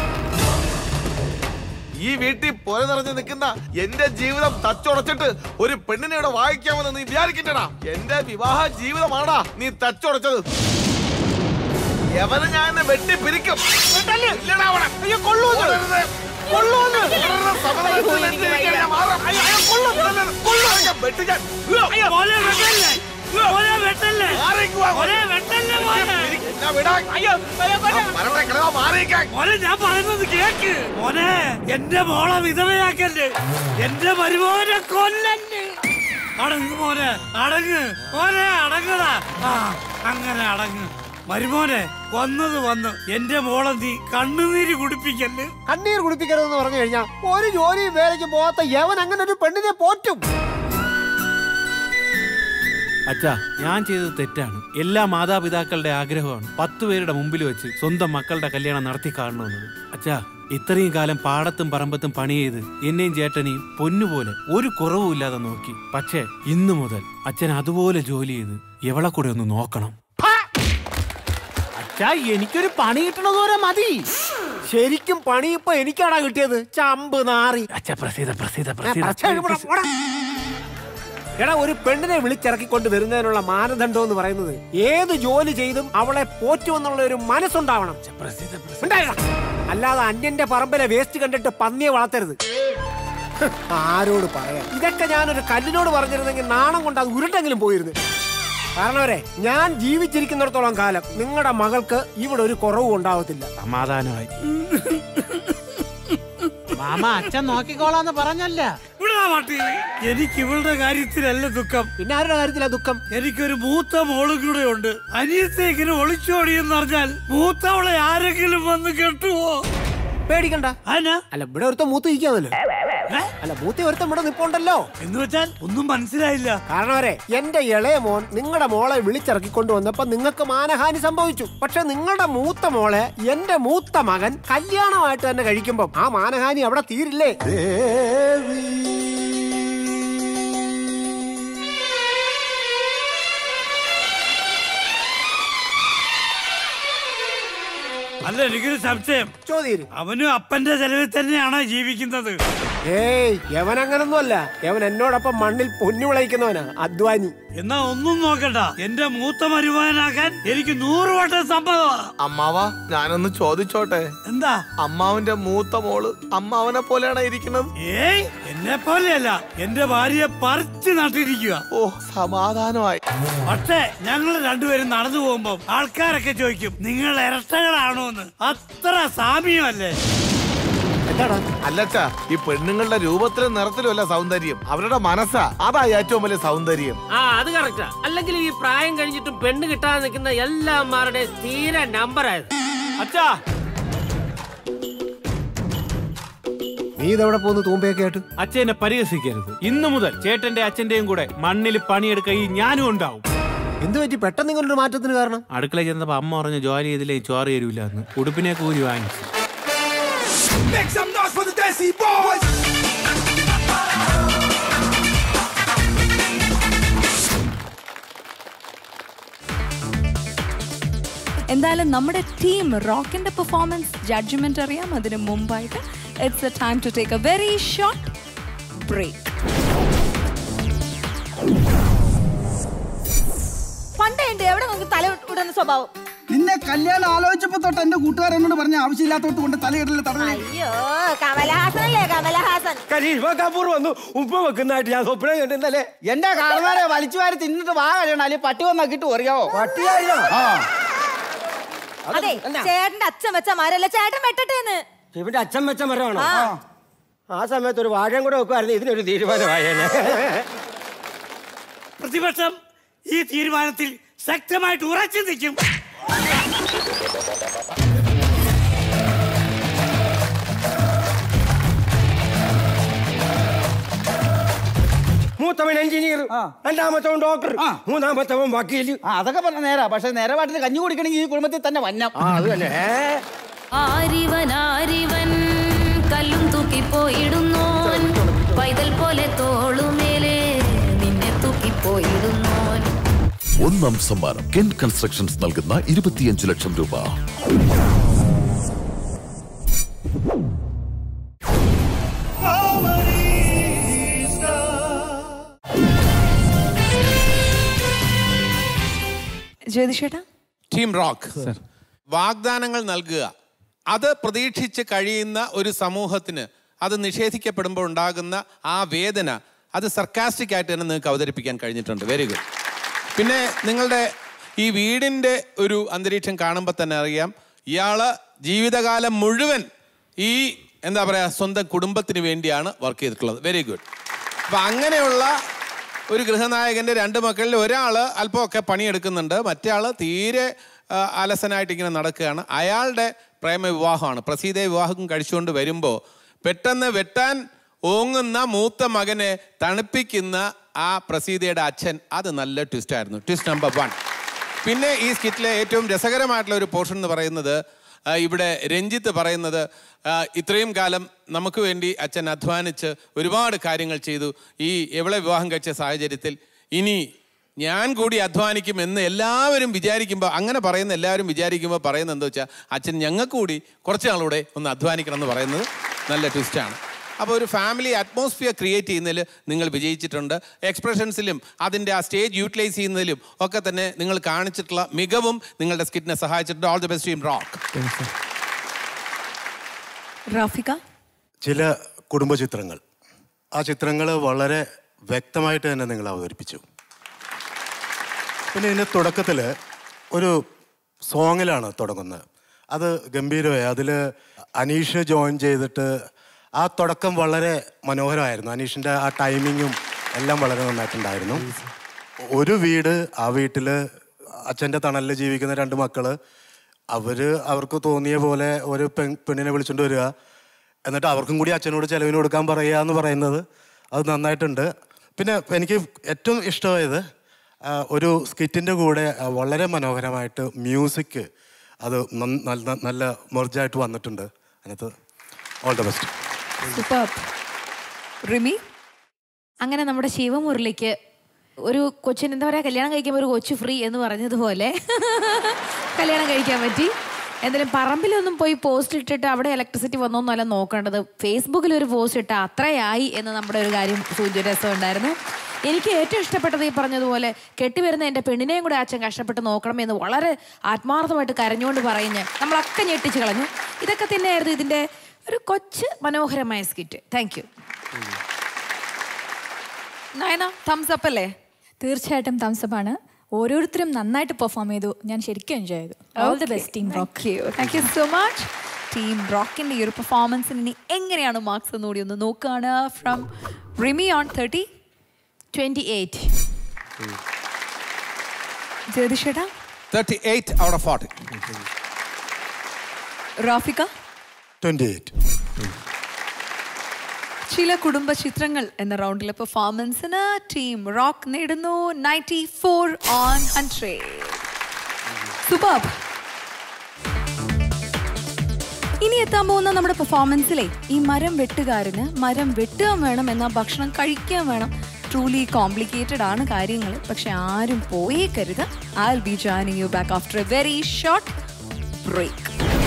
ഈ വീട്ടിൽ പൊല നിറഞ്ഞു നിൽക്കുന്ന എന്റെ ജീവിതം തച്ചുടച്ചിട്ട് ഒരു പെണ്ണിനെ ഇവിടെ വായിക്കാമെന്ന് നീ വിചാരിക്കണ്ടടാ എന്റെ വിവാഹ ജീവിതമാണാ നീ തച്ചുടച്ചത് എവനെ ഞാൻ എന്നെ വെട്ടി പിരിക്കും ഇല്ലടാ അവിടെ. കൊല്ലരുത്. ഇവരുടെ സമനിലത്തിൽ വെച്ചിരിക്കാൻ ഞാൻ മാറാം. ഞാൻ വെട്ടി ഞാൻ. മോനെ വെട്ടല്ലേ മോനെ വെട്ടല്ലേ മാറിക്കുവാ. മോനെ വെട്ടല്ലേ മോനെ ഞാൻ വിടാൻ. അയ്യോ ആ മരട്ടെ കിടന്നാ മാറിയിക്കാൻ. മോനെ ഞാൻ പറയുന്നത് കേക്ക് മോനെ എന്റെ മോളെ വിധവയാക്കല്ലേ എന്റെ മരുമോനെ കൊല്ലല്ലേ അടങ്ങ് മോനെ അടങ്ങ് മോനെ അടങ്ങടാ ആ അങ്ങനെ അടങ്ങ് മരുമോനെ വന്നത് വന്ന് എന്റെ മോളെ നീ കണ്ണുനീര് കുടിപ്പിക്കല്ലേ കണ്ണീർ കുടിപ്പിക്കരുതെന്ന് പറഞ്ഞു കഴിഞ്ഞാൽ ഒരു ജോലിയും വേലയ്ക്ക് പോകാത്ത യവൻ അങ്ങനെ ഒരു പെണ്ണിനെ പോറ്റും അച്ഛാ ഞാൻ ചെയ്തത് തെറ്റാണ് എല്ലാ മാതാപിതാക്കളുടെ ആഗ്രഹമാണ് പത്ത് പേരുടെ മുമ്പിൽ വെച്ച് സ്വന്തം മക്കളുടെ കല്യാണം നടത്തി കാണണമെന്നത് അച്ഛാ ഇത്രയും കാലം പാടത്തും പറമ്പത്തും പണി ചെയ്ത് എന്നെയും ചേട്ടനെയും പൊന്നുപോലെ ഒരു കുറവും ഇല്ലാതെ നോക്കി പക്ഷേ ഇന്നു മുതൽ അച്ഛൻ അതുപോലെ ജോലി ചെയ്ത് എവളെ കൂടെ ഒന്ന് നോക്കണം അച്ഛാ എനിക്കൊരു പണി കിട്ടണതുവരെ മതി ശരിക്കും പണി ഇപ്പൊ എനിക്കാടാ കിട്ടിയത് ചമ്പ് നാറി അച്ഛാ പ്രസീത പ്രസീത ആ, പ്രശ്നം ഇവിടെ പോടാ. എടാ ഒരു പെണ്ണിനെ വിളിച്ചിറക്കിക്കൊണ്ട് വരുന്നതിനുള്ള മാനദണ്ഡം എന്ന് പറയുന്നത് ഏത് ജോലി ചെയ്തും അവളെ പോറ്റുമെന്നുള്ള ഒരു മനസ്സുണ്ടാവണം ഉണ്ടായില്ല. അല്ലാതെ അന്യന്റെ പറമ്പിലെ വേസ്റ്റ് കണ്ടിട്ട് പന്നിയെ വളർത്തരുത് ഹ്, ആരോട് പറയാം ഇതൊക്കെ ഞാനൊരു കല്ലിനോട് പറഞ്ഞിരുന്നെങ്കിൽ നാണം കൊണ്ട് അത് ഉരുട്ടെങ്കിലും പോയിരുന്നു കാരണവരെ ഞാൻ ജീവിച്ചിരിക്കുന്നിടത്തോളം കാലം നിങ്ങളുടെ മകൾക്ക് ഇവിടെ ഒരു കുറവും ഉണ്ടാവത്തില്ല സമാധാനമായി മാമ അച്ഛൻ നോക്കിക്കോളാന്ന് പറഞ്ഞല്ല വിടാ പാട്ടി എനിക്ക് ഇവളുടെ കാര്യത്തിലല്ല ദുഃഖം പിന്നെ ആരുടെ കാര്യത്തിലാ ദുഃഖം എനിക്കൊരു മൂത്ത മോളും കൂടെ ഉണ്ട് അനിയത്തെ ഇങ്ങനെ ഒളിച്ചോടിയെന്ന് പറഞ്ഞാൽ മൂത്തവളെ ആരെങ്കിലും വന്ന് കെട്ടുവോ പേടിക്കണ്ട അല്ല അല്ല ഇവിടെ ഒരുത്ത മൂത്ത് ഇരിക്കാന്നല്ലോ അല്ല മൂത്തി ഒരുത്തം ഇവിടെ നിപ്പുണ്ടല്ലോ എന്ന് വെച്ചാൽ ഒന്നും മനസ്സിലായില്ല കാരണം വരെ എന്റെ ഇളയ മോൻ നിങ്ങളുടെ മോളെ വിളിച്ചിറക്കിക്കൊണ്ട് വന്നപ്പോ നിങ്ങൾക്ക് മാനഹാനി സംഭവിച്ചു പക്ഷെ നിങ്ങളുടെ മൂത്ത മോളെ എന്റെ മൂത്ത മകൻ കല്യാണമായിട്ട് തന്നെ കഴിക്കുമ്പം ആ മാനഹാനി അവിടെ തീരില്ലേ അല്ല എനിക്കൊരു സംശയം ചോദ്യം അവനും അപ്പന്റെ ചെലവിൽ തന്നെയാണോ ജീവിക്കുന്നത് ഏയ് യവൻ അങ്ങനൊന്നുമല്ല യവൻ എന്നോടൊപ്പം മണ്ണിൽ പൊന്നു വിളയിക്കുന്നവനാ അധ്വാനി എന്നാ ഒന്നും നോക്കണ്ട എന്റെ മൂത്ത മരുമകനാക്കാൻ എനിക്ക് നൂറ് വട്ടം സമ്മതമാ അമ്മാവ ഞാനൊന്ന് ചോദിച്ചോട്ടെ എന്താ അമ്മാവന്റെ മൂത്ത മോള് അമ്മാവനെ പോലെയാണ് ഇരിക്കുന്നത് ഏയ് എന്നെ പോലെയല്ല എന്റെ ഭാര്യയെ പറിച്ചു നട്ടിരിക്കുക ഓ സമാധാനമായി പക്ഷേ ഞങ്ങൾ രണ്ടുപേരും നടന്നു പോകുമ്പോ ആൾക്കാരൊക്കെ ചോദിക്കും നിങ്ങൾ ഇരട്ടകളാണോ എന്ന് അത്ര സാമ്യമല്ലേ എന്താടാ അല്ലച്ചാ ഈ പെണ്ണുങ്ങളുടെ രൂപത്തിലും നിറത്തിലും അല്ല സൗന്ദര്യം അവരുടെ മനസ്സാ അതാ ഏറ്റവും വലിയ സൗന്ദര്യം ആ അത് കറക്റ്റാ അല്ലെങ്കിൽ ഈ പ്രായം കഴിഞ്ഞിട്ടും പെണ്ണ് കിട്ടാതെ നിൽക്കുന്ന എല്ലാ അമ്മമാരുടെ സ്ഥിര നമ്പറായത് അച്ഛാ നീ ഇതെവിടെ പോകുന്നു തൂമ്പയൊക്കെ ആയിട്ട് അച്ഛനെ പരിഹസിക്കരുത് ഇന്നു മുതൽ ചേട്ടന്റെ അച്ഛന്റെയും കൂടെ മണ്ണിൽ പണിയെടുക്ക ഈ ഞാനും ഉണ്ടാവും എന്ത് പറ്റി പെട്ടെന്ന് ഇങ്ങനൊരു മാറ്റത്തിന് കാരണം അടുക്കളയിൽ ചെന്നപ്പോ അമ്മ പറഞ്ഞു ജോലി ചെയ്തില്ലേ ചോറ് തരൂല എന്ന് ഉടുപ്പിനെ കൂലി വാങ്ങിച്ചു Make some noise for the Desi Boys! എന്തായാലും നമ്മുടെ ടീം റോക്കിന്റെ പെർഫോമൻസ് ജഡ്ജ്മെന്റ് അറിയാം അതിന് മുമ്പായിട്ട് it's a time to take a very short break പണ്ടേ ഉണ്ട് എവിടെ നമുക്ക് തല വിടുന്ന സ്വഭാവം നിന്നെ കല്യാണം ആലോചിച്ചപ്പോ തൊട്ട് എന്റെ കൂട്ടുകാരനോട് പറഞ്ഞ ആവശ്യമില്ലാത്തോട്ട് കൊണ്ട് തലയിടല് തടവി അയ്യോ കമലഹാസനല്ലേ കമലഹാസൻ കരീഷ്മ കപൂർ വന്നു ഉപ്പ വെക്കുന്നതായിട്ട് ഞാൻ സ്വപ്നം കണ്ടിരുന്നല്ലേ എന്റെ കാരണവരെ വലിച്ചു വാരി തിന്നിട്ട് വാ കഴിയണം അല്ലെങ്കിൽ പട്ടി വന്നാക്കിട്ട് അറിയാവോ പട്ടിയായിരുന്നോ? ആ അതെ ചേട്ടന്റെ അച്ഛൻ വെച്ച മരല്ല ചേട്ടൻ വെട്ടട്ടേന്ന് ഇവന്റെ അച്ഛൻ വെച്ച മരമാണോ ആ. ആ സമയത്ത് ഒരു വാഴയും കൂടെ വെക്കുമായിരുന്നു ഇതിനൊരു തീരുമാനമായേനെ പ്രതിപക്ഷം ഈ തീരുമാനത്തിൽ ശക്തമായിട്ട് ഉറച്ചു നിൽക്കും മൂത്തവൻ എഞ്ചിനീയർ രണ്ടാമത്തവൻ ഡോക്ടർ മൂന്നാമത്തവൻ വക്കീൽ ആ, അതൊക്കെ പറഞ്ഞ നേരാ പക്ഷെ നേരെ പാട്ടിന് കഞ്ഞി കുടിക്കണമെങ്കിൽ ഈ കുടുംബത്തിൽ തന്നെ വന്നം ആ അത് തന്നെ ആരിവൻ ആരിവൻ കല്ലും തൂക്കിപ്പോയിടുന്നോൻ പൈതൽ പോലെ തോളുമേലെ നിന്നെ തൂക്കിപ്പോയിടുന്നോൻ ഒന്നാം സമ്മാനം കെൻ കൺസ്ട്രക്ഷൻസ് നൽകുന്ന ഇരുപത്തിയഞ്ച് ലക്ഷം രൂപ ജ്യോതിഷേട്ടാ ടീം റോക്ക് വാഗ്ദാനങ്ങൾ നൽകുക അത് പ്രതീക്ഷിച്ച് കഴിയുന്ന ഒരു സമൂഹത്തിന് അത് നിഷേധിക്കപ്പെടുമ്പോൾ ഉണ്ടാകുന്ന ആ വേദന അത് സർക്കാസ്റ്റിക് ആയിട്ട് തന്നെ നിങ്ങൾക്ക് അവതരിപ്പിക്കാൻ കഴിഞ്ഞിട്ടുണ്ട് വെരി ഗുഡ് പിന്നെ നിങ്ങളുടെ ഈ വീടിൻ്റെ ഒരു അന്തരീക്ഷം കാണുമ്പോൾ തന്നെ അറിയാം ഇയാള് ജീവിതകാലം മുഴുവൻ ഈ എന്താ പറയുക സ്വന്തം കുടുംബത്തിന് വേണ്ടിയാണ് വർക്ക് ചെയ്തിട്ടുള്ളത് വെരി ഗുഡ് അപ്പം അങ്ങനെയുള്ള ഒരു ഗൃഹനായകന്റെ രണ്ട് മക്കളിൽ ഒരാൾ അല്പമൊക്കെ പണിയെടുക്കുന്നുണ്ട് മറ്റേ ആൾ തീരെ ആ, അലസനായിട്ട് ഇങ്ങനെ നടക്കുകയാണ് അയാളുടെ പ്രേമവിവാഹമാണ് പ്രസീത വിവാഹം കഴിച്ചുകൊണ്ട് വരുമ്പോൾ പെട്ടെന്ന് വെട്ടാൻ ഓങ്ങുന്ന മൂത്ത മകനെ തണുപ്പിക്കുന്ന ആ പ്രസീതയുടെ അച്ഛൻ അത് നല്ല ട്വിസ്റ്റ് ആയിരുന്നു ട്വിസ്റ്റ് നമ്പർ വൺ പിന്നെ ഈ സ്കിറ്റിലെ ഏറ്റവും രസകരമായിട്ടുള്ള ഒരു പോർഷൻ എന്ന് പറയുന്നത് ആ, ഇവിടെ രഞ്ജിത്ത് പറയുന്നത് ആ, ഇത്രയും കാലം നമുക്ക് വേണ്ടി അച്ഛൻ അധ്വാനിച്ച് ഒരുപാട് കാര്യങ്ങൾ ചെയ്തു ഈ എവളെ വിവാഹം കഴിച്ച സാഹചര്യത്തിൽ ഇനി ഞാൻ കൂടി അധ്വാനിക്കും എന്ന് എല്ലാവരും വിചാരിക്കുമ്പോൾ അങ്ങനെ പറയുന്ന എല്ലാവരും വിചാരിക്കുമ്പോൾ പറയുന്നത് എന്താ വെച്ചാൽ അച്ഛൻ ഞങ്ങൾക്ക് കൂടി കുറച്ച് നാളൂടെ ഒന്ന് അധ്വാനിക്കണം എന്ന് പറയുന്നത് നല്ല ട്വിസ്റ്റാണ് അപ്പോൾ ഒരു ഫാമിലി അറ്റ്മോസ്ഫിയർ ക്രിയേറ്റ് ചെയ്യുന്നതിൽ നിങ്ങൾ വിജയിച്ചിട്ടുണ്ട് എക്സ്പ്രഷൻസിലും അതിൻ്റെ ആ സ്റ്റേജ് യൂട്ടിലൈസ് ചെയ്യുന്നതിലും ഒക്കെ തന്നെ നിങ്ങൾ കാണിച്ചിട്ടുള്ള മികവും നിങ്ങളുടെ സ്കിറ്റിനെ സഹായിച്ചിട്ടുണ്ട് all the best team rock Rafika ചില കുടുംബ ചിത്രങ്ങൾ ആ ചിത്രങ്ങൾ വളരെ വ്യക്തമായിട്ട് തന്നെ നിങ്ങൾ അവതരിപ്പിച്ചു പിന്നെ ഇതിൻ്റെ തുടക്കത്തിൽ ഒരു സോങ്ങിലാണ് തുടങ്ങുന്നത് അത് ഗംഭീരമായി അതിൽ അനീഷ് ജോയിൻ ചെയ്തിട്ട് ആ തുടക്കം വളരെ മനോഹരമായിരുന്നു അനീഷിൻ്റെ ആ ടൈമിങ്ങും എല്ലാം വളരെ നന്നായിട്ടുണ്ടായിരുന്നു ഒരു വീട് ആ വീട്ടിൽ അച്ഛൻ്റെ തണലിൽ ജീവിക്കുന്ന രണ്ട് മക്കള് അവര് അവർക്ക് തോന്നിയ പോലെ ഒരു പെൺ പെണ്ണിനെ വിളിച്ചുകൊണ്ട് വരിക എന്നിട്ട് അവർക്കും കൂടി അച്ഛനോട് ചെലവിന് കൊടുക്കാൻ പറയുക എന്ന് പറയുന്നത് അത് നന്നായിട്ടുണ്ട് പിന്നെ എനിക്ക് ഏറ്റവും ഇഷ്ടമായത് ആ, ഒരു സ്കിറ്റിൻ്റെ കൂടെ ആ, വളരെ മനോഹരമായിട്ട് മ്യൂസിക് അത് നന്ന- നല്ല നല്ല മെർജായിട്ട് വന്നിട്ടുണ്ട് അതിനകത്ത് all the best super Rimi അങ്ങനെ നമ്മുടെ ശിവമുരളിക്ക് ഒരു കൊച്ചിന് എന്താ പറയുക കല്യാണം കഴിക്കുമ്പോൾ ഒരു കൊച്ചു ഫ്രീ എന്ന് പറഞ്ഞതുപോലെ കല്യാണം കഴിക്കാൻ പറ്റി എന്തായാലും പറമ്പിലൊന്നും പോയി പോസ്റ്റ് ഇട്ടിട്ട് അവിടെ ഇലക്ട്രിസിറ്റി വന്നോന്നല്ല നോക്കേണ്ടത് ഫേസ്ബുക്കിൽ ഒരു പോസ്റ്റ് ഇട്ട അത്രയായി എന്ന് നമ്മുടെ ഒരു കാര്യം സൂര്യരസം ഉണ്ടായിരുന്നു എനിക്ക് ഏറ്റവും ഇഷ്ടപ്പെട്ടത് ഈ പറഞ്ഞതുപോലെ കെട്ടിവരുന്ന എൻ്റെ പെണ്ണിനെയും കൂടെ അച്ഛൻ കഷ്ടപ്പെട്ട് നോക്കണം എന്ന് വളരെ ആത്മാർത്ഥമായിട്ട് കരഞ്ഞുകൊണ്ട് പറയുന്ന നമ്മളൊക്കെ ഞെട്ടിച്ച് കളഞ്ഞു ഇതൊക്കെ തന്നെയായിരുന്നു ഇതിൻ്റെ ഒരു കൊച്ച് മനോഹരമായ skit thank you Nayana thumbs up അല്ലേ തീർച്ചയായിട്ടും തംസപ്പ് ആണ് ഓരോരുത്തരും നന്നായിട്ട് പെർഫോം ചെയ്തു ഞാൻ ശരിക്കും എൻജോയ് ചെയ്തു all the best team rock thank you so much team റോക്കിന്റെ ഈ ഒരു പെർഫോമൻസിന് ഇനി എങ്ങനെയാണ് മാർക്സ് എന്നുകൂടി ഒന്ന് നോക്കുകയാണ് from Rimi on thirty twenty eight ജ്യോതിഷേട്ടാ thirty eight out of forty Rafika twenty eight ചില കുടുംബ ചിത്രങ്ങൾ എന്ന റൗണ്ടിലെ പെർഫോമൻസിന് ടീം റോക്ക് നേടുന്നു ninety four on hundred super ഇനി എത്താൻ പോകുന്ന നമ്മുടെ പെർഫോമൻസിലെ ഈ മരം വെട്ടുകാരന് മരം വെട്ടുകയും വേണം എന്നാൽ ഭക്ഷണം കഴിക്കാൻ വേണം ട്രൂലി കോംപ്ലിക്കേറ്റഡ് ആണ് കാര്യങ്ങൾ പക്ഷെ ആരും പോയേക്കരുത് I will be joining you back after a very short break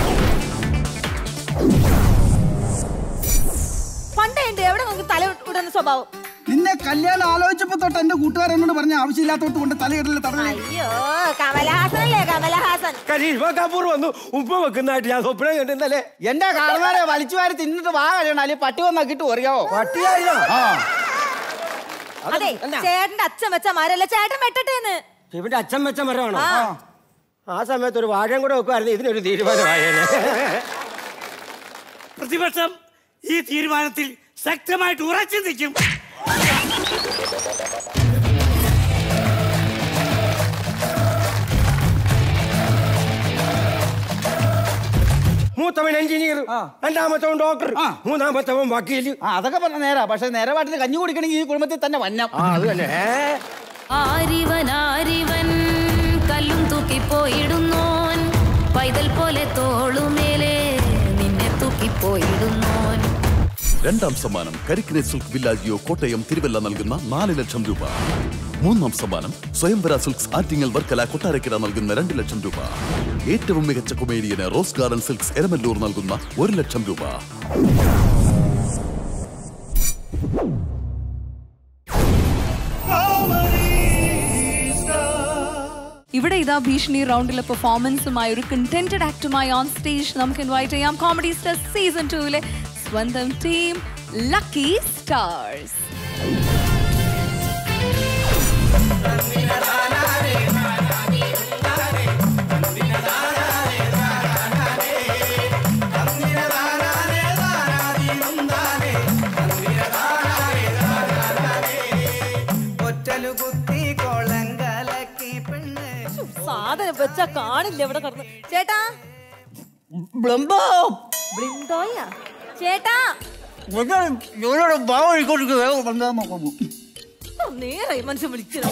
പണ്ടേ ഉണ്ട് എവിടെ നോക്കി തല ഇടുന്ന സ്വഭാവം നിന്നെ കല്യാണം ആലോചിച്ചപ്പോ തൊട്ട് എന്റെ കൂട്ടുകാരനോട് പറഞ്ഞ ആവശ്യമില്ലാത്തോട്ട് കൊണ്ട് തലയിടല് തടവി അയ്യോ കമലഹാസനല്ലേ കമലഹാസൻ കരീഷ്മ കപൂർ വന്നു ഉപ്പ് വെക്കുന്നതായിട്ട് ഞാൻ സ്വപ്നം കണ്ടിരുന്നല്ലേ എന്റെ കാർമാരെ വലിച്ചു വാരി തിന്നിട്ട് വാ കഴിയണം അല്ലെങ്കിൽ പട്ടി വന്നാക്കിട്ട് അറിയാവോ പട്ടിയായിരുന്നോ? അതെ ചേട്ടന്റെ അച്ഛൻ വെച്ച മരല്ല ചേട്ടൻ വെട്ടട്ടേന്ന് ഇവന്റെ അച്ഛൻ വെച്ച മരമാണോ ആ. ആ സമയത്ത് ഒരു വാഴം കൂടെ വെക്കുമായിരുന്നു ഇതിനൊരു തീരുമാനമായേനെ പ്രതിപക്ഷം ഈ തീരുമാനത്തിൽ ശക്തമായിട്ട് ഉറച്ചു നിൽക്കും മൂത്തവൻ എഞ്ചിനീയർ രണ്ടാമത്തവൻ ഡോക്ടർ മൂന്നാമത്തവൻ വക്കീല് അതൊക്കെ പറഞ്ഞ നേരാ പക്ഷെ നേരെ പാട്ടിൽ കഞ്ഞി കുടിക്കണമെങ്കിൽ ഈ കുടുംബത്തിൽ തന്നെ വന്നം അത് തന്നെ ആരിവൻ ആരിവൻ കല്ലും തൂക്കിപ്പോയിടുന്നോൻ പൈതൽ പോലെ തോളുമേലെ നിന്നെ തൂക്കിപ്പോയിടുന്നോൻ രണ്ടാം സമ്മാനം കരിക്കിനെ സിൽക്ക് വില്ലാജിയോ കോട്ടയം തിരുവല്ല നൽകുന്ന നാല് ലക്ഷം രൂപ മൂന്നാം സമ്മാനം സ്വയംവര സിൽക്സ് ആറ്റിങ്ങൽ വർക്കല കൊട്ടാരക്കര നൽകുന്ന രണ്ട് ലക്ഷം രൂപ ഏറ്റവും മികച്ച കൊമേഡിയന് റോസ് ഗാർഡൻ സിൽക്സ് എരമല്ലൂർ നൽകുന്ന ഒരു ലക്ഷം രൂപ ഇവിടെ ഇതാ ഭീഷണി റൗണ്ടിലെ പെർഫോമൻസുമായി ഒരു കണ്ടന്റഡ് ആക്ടുമായി ഓൺ സ്റ്റേജ് നമുക്ക് ഇൻവൈറ്റ് ചെയ്യാം കോമഡി സ്റ്റാർ സീസൺ ടൂവിലെ സ്വന്തം ടീം ലക്കി സ്റ്റാർസ് ഒറ്റലുകുത്തി കൊളങ്കലക്കി പെണ്ണ് സാധനം വെച്ചാ കാണില്ല ഇവിടെ കിടന്ന് ചേട്ടാ ബ്ലംബോ ബ്ലിന്തോയാ ചേട്ടാ ഇവരോട് ഭാവം ഇങ്ങോട്ട് വേഗം വന്നാൽ നോക്കുന്നു ഓ, നേരെ ഈ മനുഷ്യൻ വിളിച്ചത്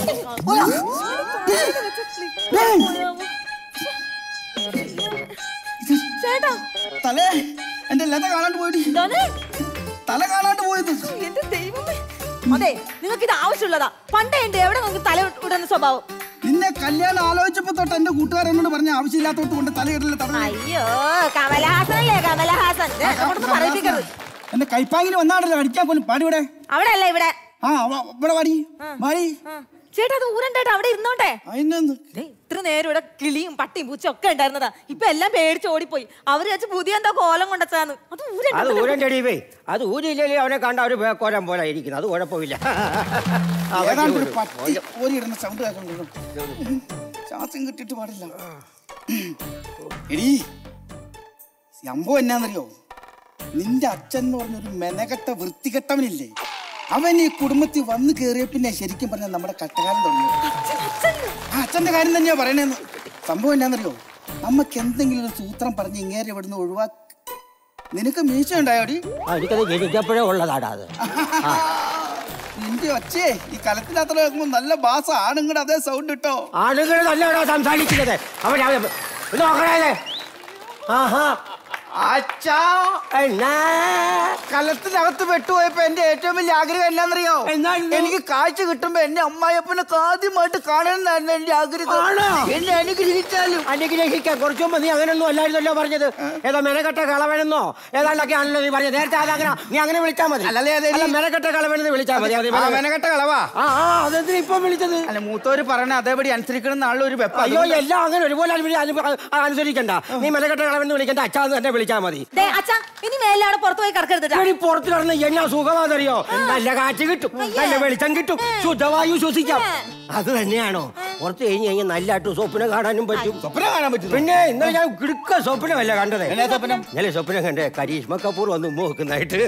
ചേട്ടാ തലേ എന്റെ ലത കാണാണ്ട് പോയിട്ട് തല കാണാണ്ട് പോയത് എന്റെ ദൈവമേ അതെ നിങ്ങൾക്ക് ഇത് ആവശ്യമുള്ളതാ പണ്ടേ ഉണ്ട് എവിടെ നിങ്ങൾക്ക് തല ഇടുന്ന സ്വഭാവം നിന്നെ കല്യാണം ആലോചിച്ചപ്പോ തൊട്ട് എന്റെ കൂട്ടുകാരനോട് പറഞ്ഞ ആവശ്യമില്ലാത്തോട്ട് കൊണ്ട് തലയിടല് തടഞ്ഞു അയ്യോ കമലഹാസനല്ലേ കമലഹാസൻ ദേ, അങ്ങോട്ടൊന്ന് പറയിപ്പിക്കരുത് എന്റെ കൈപ്പാങ്ങിന് വന്നാണല്ലോ അടിക്കാൻ പോലും പാടി ഇവിടെ അവിടെ അല്ല ഇവിടെ ആ അവ- ഇവിടെ പാടി പാടി ചേട്ടാ അത് ഊരണ്ടേട്ടാ അവിടെ ഇരുന്നോട്ടെ അതിനെന്ത് ദേ, ഇത്ര നേരം ഇവിടെ കിളിയും പട്ടിയും പൂച്ചയും ഒക്കെ ഉണ്ടായിരുന്നതാ ഇപ്പൊ എല്ലാം പേടിച്ച് ഓടിപ്പോയി അവര് വെച്ച് പുതിയ എന്തോ കോലം കൊണ്ടച്ചാന്ന് അത് അത് ഊരണ്ട ഊരൻ ചെടിയവേ അത് ഊരില്ലെങ്കിൽ അവനെ കണ്ട ഒരു വേക്കോരം പോലെ ഇരിക്കുന്നത് അത് കുഴപ്പമില്ല ആ, ഏതാണ്ട് ഒരു പറ്റി പട്ടി ഓരിയിടുന്ന സൗണ്ട് കേൾക്കണ്ടോ ശ്വാസം കിട്ടിയിട്ട് പാടില്ല എടീ സംഭവം എന്നാന്നറിയോ നിന്റെ അച്ഛൻ എന്ന് പറഞ്ഞൊരു മെനകെട്ട വൃത്തികെട്ടവനില്ലേ അവൻ ഈ കുടുംബത്തിൽ വന്നു കയറിയ പിന്നെ ശരിക്കും പറഞ്ഞാൽ നമ്മുടെ കട്ടകാലം തുടങ്ങി ആ അച്ഛന്റെ കാര്യം തന്നെയാ പറയണേന്ന് സംഭവം എന്നാന്നറിയോ നമുക്ക് എന്തെങ്കിലും ഒരു സൂത്രം പറഞ്ഞ് ഇങ്ങേരെ ഇവിടുന്ന് ഒഴിവാക്കി നിനക്ക് മീശ ഉണ്ടായോടി ആ, എനിക്കത് ജനിച്ചപ്പോഴേ ഉള്ളതാടാ അത് ആ. നിന്റെ ഒച്ചേ ഈ കലത്തിനകത്ത് കേൾക്കുമ്പോ നല്ല ബാസ ആണുങ്ങളുടെ അതേ സൗണ്ട് ഇട്ടോ ആളുകൾ നല്ലതാ സംസാരിക്കുന്നത് അവൻ അവൻ ഇത് നോക്കണേ ആഹാ അച്ഛാ കലത്തിനകത്ത് പെട്ടുപോയപ്പോ എന്റെ ഏറ്റവും വലിയ ആഗ്രഹം എന്നാന്നറിയോ എനിക്ക് കാഴ്ച കിട്ടുമ്പോ എന്റെ അമ്മായിയപ്പനെ ആദ്യമായിട്ട് കാണണമെന്നായിരുന്നു എന്റെ ആഗ്രഹം എന്നെ അനുഗ്രഹിച്ചാലും അനുഗ്രഹിക്കാൻ കുറച്ചു മുമ്പ് നീ അങ്ങനെയൊന്നും അല്ലായിരുന്നല്ലോ പറഞ്ഞത് ഏതോ മെനക്കെട്ട കളവനെന്നോ ഏതാണ്ടൊക്കെ ആണല്ലോ നീ പറഞ്ഞത് നേരത്തെ അതങ്ങനെ നീ അങ്ങനെ വിളിച്ചാൽ മതി അല്ലല്ലേ, അതെ, അല്ല, നീ- മെനക്കെട്ട കളവനെന്ന് വിളിച്ചാൽ മതി അത് ആ, മെനക്കെട്ട കളവാ ആ ആ അതെന്തിനാ ഇപ്പം വിളിച്ചത് അല്ല മൂത്തോര് പറയണ അതേപടി അനുസരിക്കണം എന്നുള്ള ഒരു വെപ്പ അയ്യോ എല്ലാം അങ്ങനെ ഒരുപോലെ അനു- അനു- ആ, അനുസരിക്കണ്ട നീ മെനക്കെട്ട കളവെന്ന് വിളിക്കണ്ട അച്ഛാന്ന് തന്നെ വിളിച്ചാൽ മതി ദേ, അച്ഛാ ഇനി മേലെ അവിടെ പുറത്ത് പോയി കിടക്കരുത് ട്ടാ. എടി, പുറത്ത് കിടന്ന് എന്നാ സുഖമാണെന്നറിയോ നല്ല കാറ്റ് കിട്ടും നല്ല വെളിച്ചം കിട്ടും ശുദ്ധവായു ശ്വസിക്കാം അത് തന്നെയാണോ പുറത്ത് കഴിഞ്ഞ് കഴിഞ്ഞാൽ നല്ലതായിട്ട് സ്വപ്നം കാണാനും പറ്റും സ്വപ്നം കാണാൻ പറ്റും പിന്നെ ഇന്നലെ ഞാൻ കിടുക്ക സ്വപ്നമല്ല കണ്ടത് എന്നാ സ്വപ്നം? ഇന്നലെ സ്വപ്നം കണ്ടേ കരീഷ്മ കപൂർ വന്ന് ഉമ്മ വെക്കുന്നതായിട്ട്